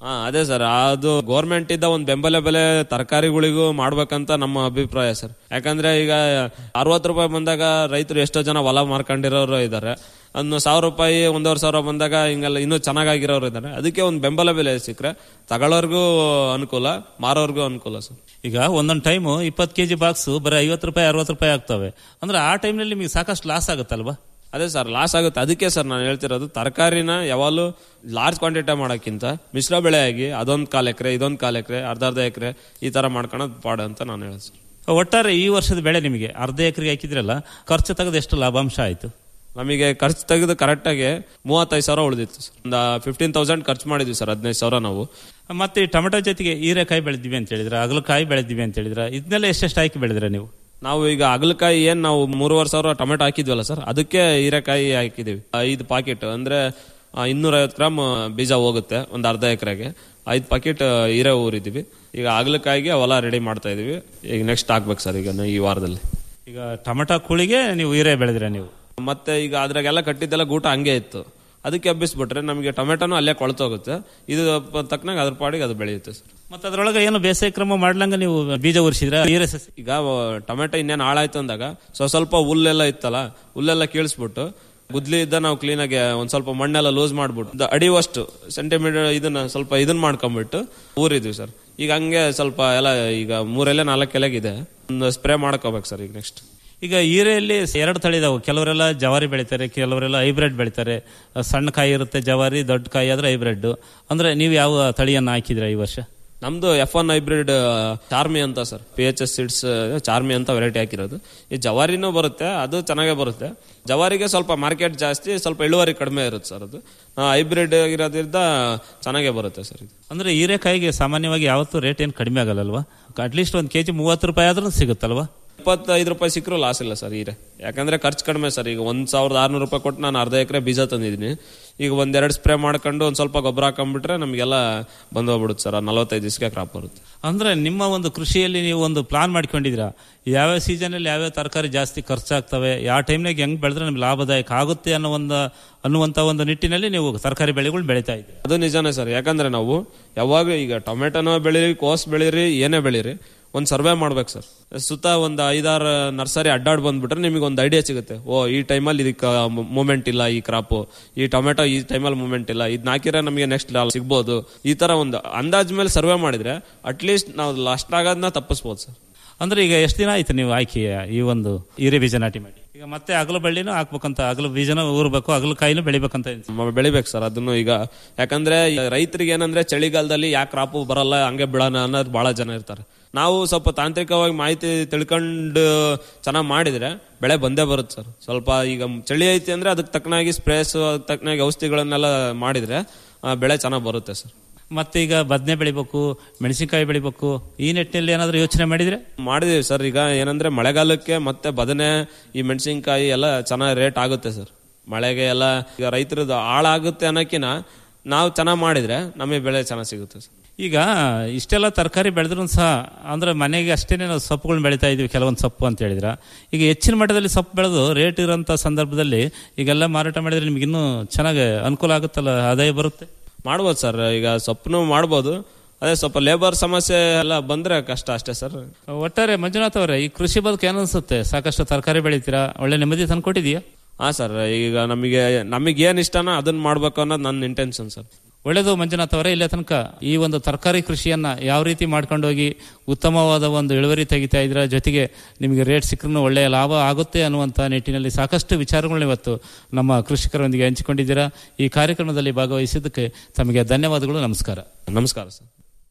ಹಾ ಅದೇ ಸರ್ ಅದು ಗೌರ್ಮೆಂಟ್ ಇದ್ದ ಒಂದು ಬೆಂಬಲ ಬೆಲೆ ತರಕಾರಿಗಳಿಗೂ ಮಾಡ್ಬೇಕಂತ ನಮ್ಮ ಅಭಿಪ್ರಾಯ ಸರ್ ಯಾಕಂದ್ರೆ ಈಗ ಅರವತ್ತು ರೂಪಾಯಿ ಬಂದಾಗ ರೈತರು ಎಷ್ಟೋ ಜನ ಹೊಲ ಮಾರ್ಕೊಂಡಿರೋರು ಇದ್ದಾರೆ ಒಂದು ಸಾವಿರ ರೂಪಾಯಿ ಒಂದೂವರೆ ಸಾವಿರ ಬಂದಾಗ ಹಿಂಗೆಲ್ಲ ಇನ್ನೂ ಚೆನ್ನಾಗಿರೋರು ಇದ್ದಾರೆ ಅದಕ್ಕೆ ಒಂದು ಬೆಂಬಲ ಬೆಲೆ ಸಿಕ್ಕರೆ ತಗೊಳ್ಳೋರ್ಗೂ ಅನುಕೂಲ ಮಾರೋರ್ಗೂ ಅನುಕೂಲ ಸರ್ ಈಗ ಒಂದೊಂದು ಟೈಮು ಇಪ್ಪತ್ತು ಕೆಜಿ ಬಾಕ್ಸ್ ಬರೀ ಐವತ್ತು ರೂಪಾಯಿ ಅರವತ್ತು ರೂಪಾಯಿ ಆಗ್ತವೆ ಅಂದ್ರೆ ಆ ಟೈಮ್ನಲ್ಲಿ ನಿಮಗೆ ಸಾಕಷ್ಟು ಲಾಸ್ ಆಗುತ್ತಲ್ವಾ ಅದೇ ಸರ್ ಲಾಸ್ ಆಗುತ್ತೆ ಅದಕ್ಕೆ ಸರ್ ನಾನು ಹೇಳ್ತಿರೋದು ತರಕಾರಿನ ಯಾವಾಗಲೂ ಲಾರ್ಜ್ ಕ್ವಾಂಟಿಟಿ ಮಾಡೋಕ್ಕಿಂತ ಮಿಶ್ರ ಬೆಳೆ ಆಗಿ ಅದೊಂದು ಕಾಲು ಎಕರೆ ಇದೊಂದು ಕಾಲು ಎಕರೆ ಅರ್ಧ ಅರ್ಧ ಎಕರೆ ಈ ತರ ಮಾಡ್ಕೊಳೋದು ಪಾಡು ಅಂತ ನಾನು ಹೇಳೋದು ಸರ್ ಒಟ್ಟಾರೆ ಈ ವರ್ಷದ ಬೆಳೆ ನಿಮಗೆ ಅರ್ಧ ಎಕರೆಗೆ ಹಾಕಿದ್ರಲ್ಲ ಖರ್ಚು ತೆಗೆದು ಎಷ್ಟು ಲಾಭಾಂಶ ಆಯಿತು ನಮಗೆ ಖರ್ಚು ತೆಗೆದು ಕರೆಕ್ಟಾಗಿ ಮೂವತ್ತೈದು ಸಾವಿರ ಉಳಿದಿತ್ತು ಸರ್ ಒಂದು ಫಿಫ್ಟೀನ್ ತೌಸಂಡ್ ಖರ್ಚು ಮಾಡಿದ್ವಿ ಸರ್ ಹದಿನೈದು ಸಾವಿರ ನಾವು ಮತ್ತೆ ಈ ಟೊಮೆಟೊ ಜೊತೆಗೆ ಹೀರೆಕಾಯಿ ಬೆಳೆದಿವಿ ಅಂತ ಹೇಳಿದ್ರೆ ಅಗಲಕಾಯಿ ಬೆಳೆದಿವಿ ಅಂತ ಹೇಳಿದ್ರೆ ಇದನ್ನೆಲ್ಲ ಎಷ್ಟೆಷ್ಟು ಹಾಕಿ ಬೆಳೆದ್ರೆ ನೀವು ನಾವು ಈಗ ಅಗಲಕಾಯಿ ಏನ್ ನಾವು ಮೂರುವರೆ ಸಾವಿರ ಟೊಮೆಟೊ ಹಾಕಿದ್ವಲ್ಲ ಸರ್ ಅದಕ್ಕೆ ಹೀರೆಕಾಯಿ ಹಾಕಿದೀವಿ ಐದು ಪಾಕೆಟ್ ಅಂದ್ರೆ ಇನ್ನೂರ ಐವತ್ತು ಗ್ರಾಮ್ ಬೀಜ ಹೋಗುತ್ತೆ ಒಂದು ಅರ್ಧ ಎಕರೆಗೆ ಐದು ಪಾಕೆಟ್ ಹೀರೆ ಊರಿದ್ದೀವಿ ಈಗ ಅಗಲಕಾಯಿಗೆ ಹೊಲ ರೆಡಿ ಮಾಡ್ತಾ ಇದೀವಿ ಈಗ ನೆಕ್ಸ್ಟ್ ಹಾಕ್ಬೇಕು ಸರ್ ಈಗ ಈ ವಾರದಲ್ಲಿ ಈಗ ಟೊಮೆಟೊ ಕೂಳಿಗೆ ನೀವು ಹೀರೆ ಬೆಳೆದ್ರೆ ನೀವು ಮತ್ತೆ ಈಗ ಅದ್ರಾಗೆಲ್ಲ ಕಟ್ಟಿದ್ದೆಲ್ಲ ಗೂಟ ಹಂಗೆ ಇತ್ತು ಅದಕ್ಕೆ ಹಬ್ಬಿಸ್ಬಿಟ್ರೆ ನಮಗೆ ಟೊಮೆಟೊನು ಅಲ್ಲೇ ಕೊಳ್ತೋಗುತ್ತೆ ಇದು ತಕ್ಕನಾಗ ಅದ್ರ ಪಾಡಿಗೆ ಅದು ಬೆಳೆಯುತ್ತೆ ಸರ್ ಮತ್ತೆ ಅದ್ರೊಳಗೆ ಏನು ಬೇಸಾಯ ಕ್ರಮ ಮಾಡ್ಲಂಗ ನೀವು ಬೀಜ ಉರಿಸಿದ್ರ ಹೀರೆ ಸಸಿ ಈಗ ಟೊಮೆಟೊ ಇನ್ನೇನು ಹಾಳಾಯ್ತು ಅಂದಾಗ ಸೊ ಸ್ವಲ್ಪ ಹುಲ್ಲೆಲ್ಲ ಇತ್ತಲ್ಲ ಹುಲ್ಲೆಲ್ಲ ಕೀಳಿಸ್ಬಿಟ್ಟು ಗುದ್ಲಿ ಇದ್ದ ನಾವು ಕ್ಲೀನಾಗಿ ಒಂದ್ ಸ್ವಲ್ಪ ಮಣ್ಣೆಲ್ಲ ಲೂಸ್ ಮಾಡ್ಬಿಟ್ಟು ಅಡಿವಷ್ಟು ಸೆಂಟಿಮೀಟರ್ ಇದನ್ನ ಸ್ವಲ್ಪ ಇದನ್ನ ಮಾಡ್ಕೊಂಡ್ಬಿಟ್ಟು ಊರಿದ್ವಿ ಸರ್ ಈಗ ಹಂಗೆ ಸ್ವಲ್ಪ ಎಲ್ಲ ಈಗ ಮೂರೆಲೆ ನಾಲ್ಕು ಎಲೆಗಿದೆ ಒಂದು ಸ್ಪ್ರೇ ಮಾಡ್ಕೋಬೇಕು ಸರ್ ಈಗ ನೆಕ್ಸ್ಟ್ ಈಗ ಹೀರೆಯಲ್ಲಿ ಎರಡು ತಳಿ ಇದಾವೆ ಕೆಲವರೆಲ್ಲ ಜವಾರಿ ಬೆಳಿತಾರೆ ಕೆಲವರೆಲ್ಲ ಹೈಬ್ರಿಡ್ ಬೆಳಿತಾರೆ ಸಣ್ಣ ಕಾಯಿ ಇರುತ್ತೆ ಜವಾರಿ ದೊಡ್ಡ ಕಾಯಿ ಆದ್ರೆ ಹೈಬ್ರಿಡ್ ಅಂದ್ರೆ ನೀವು ಯಾವ ತಳಿಯನ್ನ ಹಾಕಿದ್ರ ಈ ವರ್ಷ ನಮ್ದು ಎಫ್ ಒನ್ ಹೈಬ್ರಿಡ್ ಚಾರ್ಮಿ ಅಂತ sir P H S seeds Charmi ಅಂತ ವೆರೈಟಿ ಹಾಕಿರೋದು ಈ ಜವಾರಿನೂ ಬರುತ್ತೆ ಅದು ಚೆನ್ನಾಗೇ ಬರುತ್ತೆ ಜವಾರಿಗೆ ಸ್ವಲ್ಪ ಮಾರ್ಕೆಟ್ ಜಾಸ್ತಿ ಸ್ವಲ್ಪ ಇಳುವರಿ ಕಡಿಮೆ ಇರುತ್ತೆ ಸರ್ ಅದು ಹೈಬ್ರಿಡ್ ಇರೋದ್ರಿಂದ ಚೆನ್ನಾಗೇ ಬರುತ್ತೆ ಸರ್ ಇದು ಅಂದ್ರೆ ಹೀರೆಕಾಯಿಗೆ ಸಾಮಾನ್ಯವಾಗಿ ಯಾವತ್ತೂ ರೇಟ್ ಏನು ಕಡಿಮೆ ಆಗಲ್ಲಲ್ವಾ ಅಟ್ಲೀಸ್ಟ್ ಒಂದು ಕೆಜಿ ಮೂವತ್ತು ರೂಪಾಯಿ ಆದ್ರೂ ಸಿಗುತ್ತಲ್ವಾ ಇಪ್ಪತ್ತೈದು ರೂಪಾಯಿ ಸಿಕ್ಕರೂ ಲಾಸ್ ಇಲ್ಲ ಸರ್ ಹೀರೆ ಯಾಕಂದ್ರೆ ಖರ್ಚು ಕಡಿಮೆ ಸರ್ ಈಗ ಒಂದ್ ಸಾವಿರದ ಆರ್ನೂರು ರೂಪಾಯಿ ಕೊಟ್ಟು ನಾನು ಅರ್ಧ ಎಕರೆ ಬೀಜ ತಂದಿದ್ದೀನಿ ಈಗ ಒಂದೆರಡು ಸ್ಪ್ರೇ ಮಾಡ್ಕೊಂಡು ಒಂದ್ ಸ್ವಲ್ಪ ಗೊಬ್ಬರ ಹಾಕೊಂಡ್ಬಿಟ್ರೆ ನಮಗೆಲ್ಲ ಬಂದ್ ಹೋಗ್ಬಿಡುತ್ತೆ ಸರ್ ನಲವತ್ತೈದು ದಿವಸಕ್ಕೆ ಕ್ರಾಪ್ ಬರುತ್ತೆ ಅಂದ್ರೆ ನಿಮ್ಮ ಒಂದು ಕೃಷಿಯಲ್ಲಿ ನೀವು ಒಂದು ಪ್ಲಾನ್ ಮಾಡ್ಕೊಂಡಿದ್ದೀರಾ ಯಾವ್ಯಾವ ಸೀಸನ್ ಅಲ್ಲಿ ಯಾವ್ಯಾವ ತರಕಾರಿ ಜಾಸ್ತಿ ಖರ್ಚಾಗ್ತವೆ ಯಾವ ಟೈಮ್ನಾಗ ಹೆಂಗ್ ಬೆಳೆದ್ರೆ ನಮ್ಗೆ ಲಾಭದಾಯಕ ಆಗುತ್ತೆ ಅನ್ನೋ ಒಂದು ಅನ್ನುವಂತ ಒಂದು ನಿಟ್ಟಿನಲ್ಲಿ ನೀವು ತರಕಾರಿ ಬೆಳೆಗಳು ಬೆಳೀತಾ ಇದ್ದೀರಿ ಅದು ನಿಜಾನೇ ಸರ್ ಯಾಕಂದ್ರೆ ನಾವು ಯಾವಾಗ ಈಗ ಟೊಮೆಟೊನೋ ಬೆಳೀರಿ ಕೋಸ್ ಬೆಳೀರಿ ಏನೇ ಬೆಳೀರಿ ಒಂದು ಸರ್ವೆ ಮಾಡ್ಬೇಕು ಸರ್ ಸುತ್ತ ಒಂದು ಐದಾರು ನರ್ಸರಿ ಅಡ್ಡಾಡ್ ಬಂದ್ಬಿಟ್ರೆ ನಿಮಗೆ ಒಂದು ಐಡಿಯಾ ಸಿಗುತ್ತೆ ಓ ಈ ಟೈಮಲ್ಲಿ ಇದಕ್ಕೆ ಮೂಮೆಂಟ್ ಇಲ್ಲ ಈ ಕ್ರಾಪ್ ಈ ಟೊಮೆಟೊ ಈ ಟೈಮಲ್ಲಿ ಮೂಮೆಂಟ್ ಇಲ್ಲ ಇದನ್ನ ಹಾಕಿದ್ರೆ ನಮಗೆ ನೆಕ್ಸ್ಟ್ ಸಿಗ್ಬೋದು ಈ ತರ ಒಂದು ಅಂದಾಜ್ ಮೇಲೆ ಸರ್ವೆ ಮಾಡಿದ್ರೆ ಅಟ್ಲೀಸ್ಟ್ ನಾವು ಲಾಸ್ಟ್ ಆಗೋದನ್ನ ತಪ್ಪಿಸ್ಬೋದು ಸರ್ ಅಂದ್ರೆ ಈಗ ಎಷ್ಟು ದಿನ ಆಯ್ತು ನೀವು ಆಯ್ಕೆ ಈ ಒಂದು ಹೀರೆ ಬೀಜ ನಾಟಿ ಮಾಡಿ ಈಗ ಮತ್ತೆ ಅಗಲು ಬಳ್ಳಿನೂ ಹಾಕ್ಬೇಕಂತ ಅಗಲು ಬೀಜನ ಊರ್ಬೇಕು ಅಗಲು ಕಾಯಿನೂ ಬೆಳಿಬೇಕಂತ ಮ- ಬೆಳಿಬೇಕು ಸರ್ ಅದನ್ನು ಈಗ ಯಾಕಂದ್ರೆ ಈ ರೈತರಿಗೆ ಏನಂದ್ರೆ ಚಳಿಗಾಲದಲ್ಲಿ ಯಾಕೆ ಕ್ರಾಪು ಬರಲ್ಲ ಹಂಗೆ ಬಿಡೋಣ ಅನ್ನೋದು ಬಹಳ ಜನ ಇರ್ತಾರೆ ನಾವು ಸ್ವಲ್ಪ ತಾಂತ್ರಿಕವಾಗಿ ಮಾಹಿತಿ ತಿಳ್ಕೊಂಡು ಚೆನ್ನಾಗಿ ಮಾಡಿದ್ರೆ ಬೆಳೆ ಬಂದೇ ಬರುತ್ತೆ ಸರ್ ಸ್ವಲ್ಪ ಈಗ ಚಳಿ ಐತಿ ಅಂದ್ರೆ ಅದಕ್ಕೆ ತಕ್ಕನಾಗಿ ಸ್ಪ್ರೇಸ್ ಅದಕ್ಕೆ ತಕ್ಕನಾಗಿ ಔಷಧಿಗಳನ್ನೆಲ್ಲ ಮಾಡಿದ್ರೆ ಆ, ಬೆಳೆ ಚೆನ್ನಾಗಿ ಬರುತ್ತೆ ಸರ್ ಮತ್ತೆ ಈಗ ಬದನೆ ಬೆಳಿಬೇಕು ಮೆಣಸಿನಕಾಯಿ ಬೆಳಿಬೇಕು ಈ ನಿಟ್ಟಿನಲ್ಲಿ ಏನಾದರೂ ಯೋಚನೆ ಮಾಡಿದ್ರೆ ಮಾಡಿದೀವಿ ಸರ್ ಈಗ ಏನಂದ್ರೆ ಮಳೆಗಾಲಕ್ಕೆ ಮತ್ತೆ ಬದನೆ ಈ ಮೆಣಸಿನ್ಕಾಯಿ ಎಲ್ಲ ಚೆನ್ನಾಗಿ ರೇಟ್ ಆಗುತ್ತೆ ಸರ್ ಮಳೆಗೆ ಎಲ್ಲ ಈಗ ರೈತರದ್ದು ಹಾಳಾಗುತ್ತೆ ಅನ್ನೋಕಿನ ನಾವು ಚೆನ್ನಾಗಿ ಮಾಡಿದ್ರೆ ನಮಗೆ ಬೆಳೆ ಚೆನ್ನಾಗಿ ಸಿಗುತ್ತೆ ಸರ್ ಈಗ ಇಷ್ಟೆಲ್ಲ ತರಕಾರಿ ಬೆಳೆದ್ರು ಸಹ ಅಂದ್ರೆ ಮನೆಗೆ ಅಷ್ಟೇನೆ ನಾವು ಸೊಪ್ಪುಗಳನ್ನ ಬೆಳಿತಾ ಇದೀವಿ ಕೆಲವೊಂದು ಸೊಪ್ಪು ಅಂತ ಹೇಳಿದ್ರ ಈಗ ಹೆಚ್ಚಿನ ಮಟ್ಟದಲ್ಲಿ ಸೊಪ್ಪು ಬೆಳೆದು ರೇಟ್ ಇರೋಂಥ ಸಂದರ್ಭದಲ್ಲಿ ಈಗೆಲ್ಲ ಮಾರಾಟ ಮಾಡಿದ್ರೆ ನಿಮ್ಗೆ ಇನ್ನೂ ಚೆನ್ನಾಗಿ ಅನುಕೂಲ ಆಗುತ್ತಲ್ಲ ಆದಾಯ ಬರುತ್ತೆ ಮಾಡ್ಬೋದು ಸರ್ ಈಗ ಸೊಪ್ಪನು ಮಾಡ್ಬೋದು ಅದೇ ಸ್ವಲ್ಪ ಲೇಬರ್ ಸಮಸ್ಯೆ ಎಲ್ಲ ಬಂದ್ರೆ ಕಷ್ಟ ಅಷ್ಟೇ ಸರ್ ಒಟ್ಟಾರೆ ಮಂಜುನಾಥ್ ಅವರೇ ಈ ಕೃಷಿ ಬದುಕು ಏನನ್ಸುತ್ತೆ ಸಾಕಷ್ಟು ತರಕಾರಿ ಬೆಳಿತೀರಾ ಒಳ್ಳೆ ನೆಮ್ಮದಿ ತಂದ್ಕೊಟ್ಟಿದೀಯಾ ಹಾ ಸರ್ ಈಗ ನಮಗೆ ನಮಗೆ ಏನ್ ಇಷ್ಟನೋ ಅದನ್ನ ಮಾಡ್ಬೇಕು ಅನ್ನೋದು ನನ್ನ ಇಂಟೆನ್ಷನ್ ಸರ್ ಒಳ್ಳೆಯದು ಮಂಜುನಾಥ್ ಅವರೇ ಇಲ್ಲೇ ತನಕ ಈ ಒಂದು ತರಕಾರಿ ಕೃಷಿಯನ್ನ ಯಾವ ರೀತಿ ಮಾಡ್ಕೊಂಡೋಗಿ ಉತ್ತಮವಾದ ಒಂದು ಇಳುವರಿ ತೆಗಿತಾ ಇದ್ರ ಜೊತೆಗೆ ನಿಮಗೆ ರೇಟ್ ಸಿಕ್ಕರೂ ಒಳ್ಳೆಯ ಲಾಭ ಆಗುತ್ತೆ ಅನ್ನುವಂಥ ನಿಟ್ಟಿನಲ್ಲಿ ಸಾಕಷ್ಟು ವಿಚಾರಗಳನ್ನ ಇವತ್ತು ನಮ್ಮ ಕೃಷಿಕರೊಂದಿಗೆ ಹಂಚಿಕೊಂಡಿದ್ದೀರಾ ಈ ಕಾರ್ಯಕ್ರಮದಲ್ಲಿ ಭಾಗವಹಿಸಿದ್ದಕ್ಕೆ ತಮಗೆ ಧನ್ಯವಾದಗಳು ನಮಸ್ಕಾರ ನಮಸ್ಕಾರ ಸರ್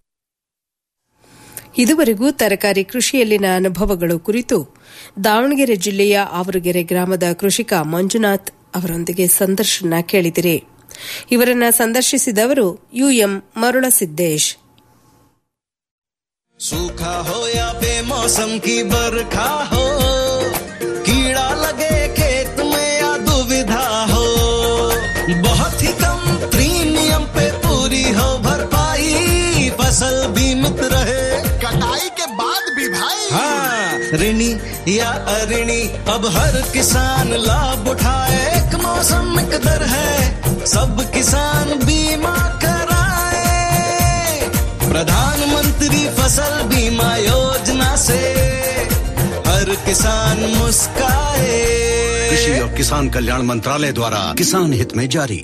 ಇದುವರೆಗೂ ತರಕಾರಿ ಕೃಷಿಯಲ್ಲಿನ ಅನುಭವಗಳು ಕುರಿತು ದಾವಣಗೆರೆ ಜಿಲ್ಲೆಯ ಆವರಗೆರೆ ಗ್ರಾಮದ ಕೃಷಿಕ ಮಂಜುನಾಥ್ ಅವರೊಂದಿಗೆ ಸಂದರ್ಶನ ಕೇಳಿದಿರಿ ಇವರನ್ನ ಸಂದರ್ಶಿಸಿದವರು ಯುಎಂ ಮರುಳಸಿದ್ದೇಶ್ सूखा हो या बेमौसम की बरखा हो कीड़ा लगे खेत में या दुविधा हो बहुत ही कम प्रीमियम पे पूरी हो भरपाई फसल बीमित रहे कटाई के बाद भी भाई हाँ ऋणी या अऋणी अब हर किसान लाभ उठाए एक मौसम एक दर है सब किसान बीमा कराए प्रधानमंत्री फसल बीमा योजना से हर किसान मुस्काए कृषि और किसान कल्याण मंत्रालय द्वारा किसान हित में जारी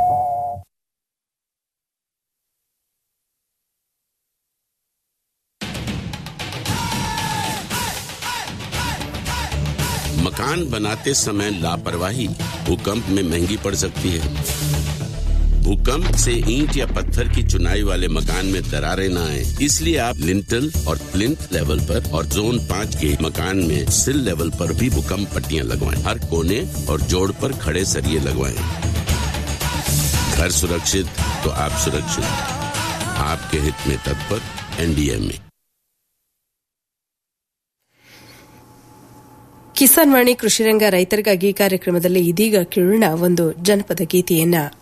मकान बनाते समय लापरवाही भूकंप में महंगी पड़ सकती है भूकंप से ईंट या पत्थर की चुनाई वाले मकान में दरारें न आए इसलिए आप लिंटल और प्लिंथ लेवल पर और जोन पाँच के मकान में सिल लेवल पर भी भूकंप पट्टियां लगवाएं हर कोने और जोड़ पर खड़े सरिये लगवाएं घर सुरक्षित तो आप सुरक्षित आपके हित में तत्पर एनडीएमए ಕಿಸಾನ್ ವಾಣಿ ಕೃಷಿರಂಗ ರೈತರಿಗಾಗಿ ಕಾರ್ಯಕ್ರಮದಲ್ಲಿ ಇದೀಗ ಕೇಳೋಣ ಒಂದು ಜನಪದ ಗೀತೆಯನ್ನ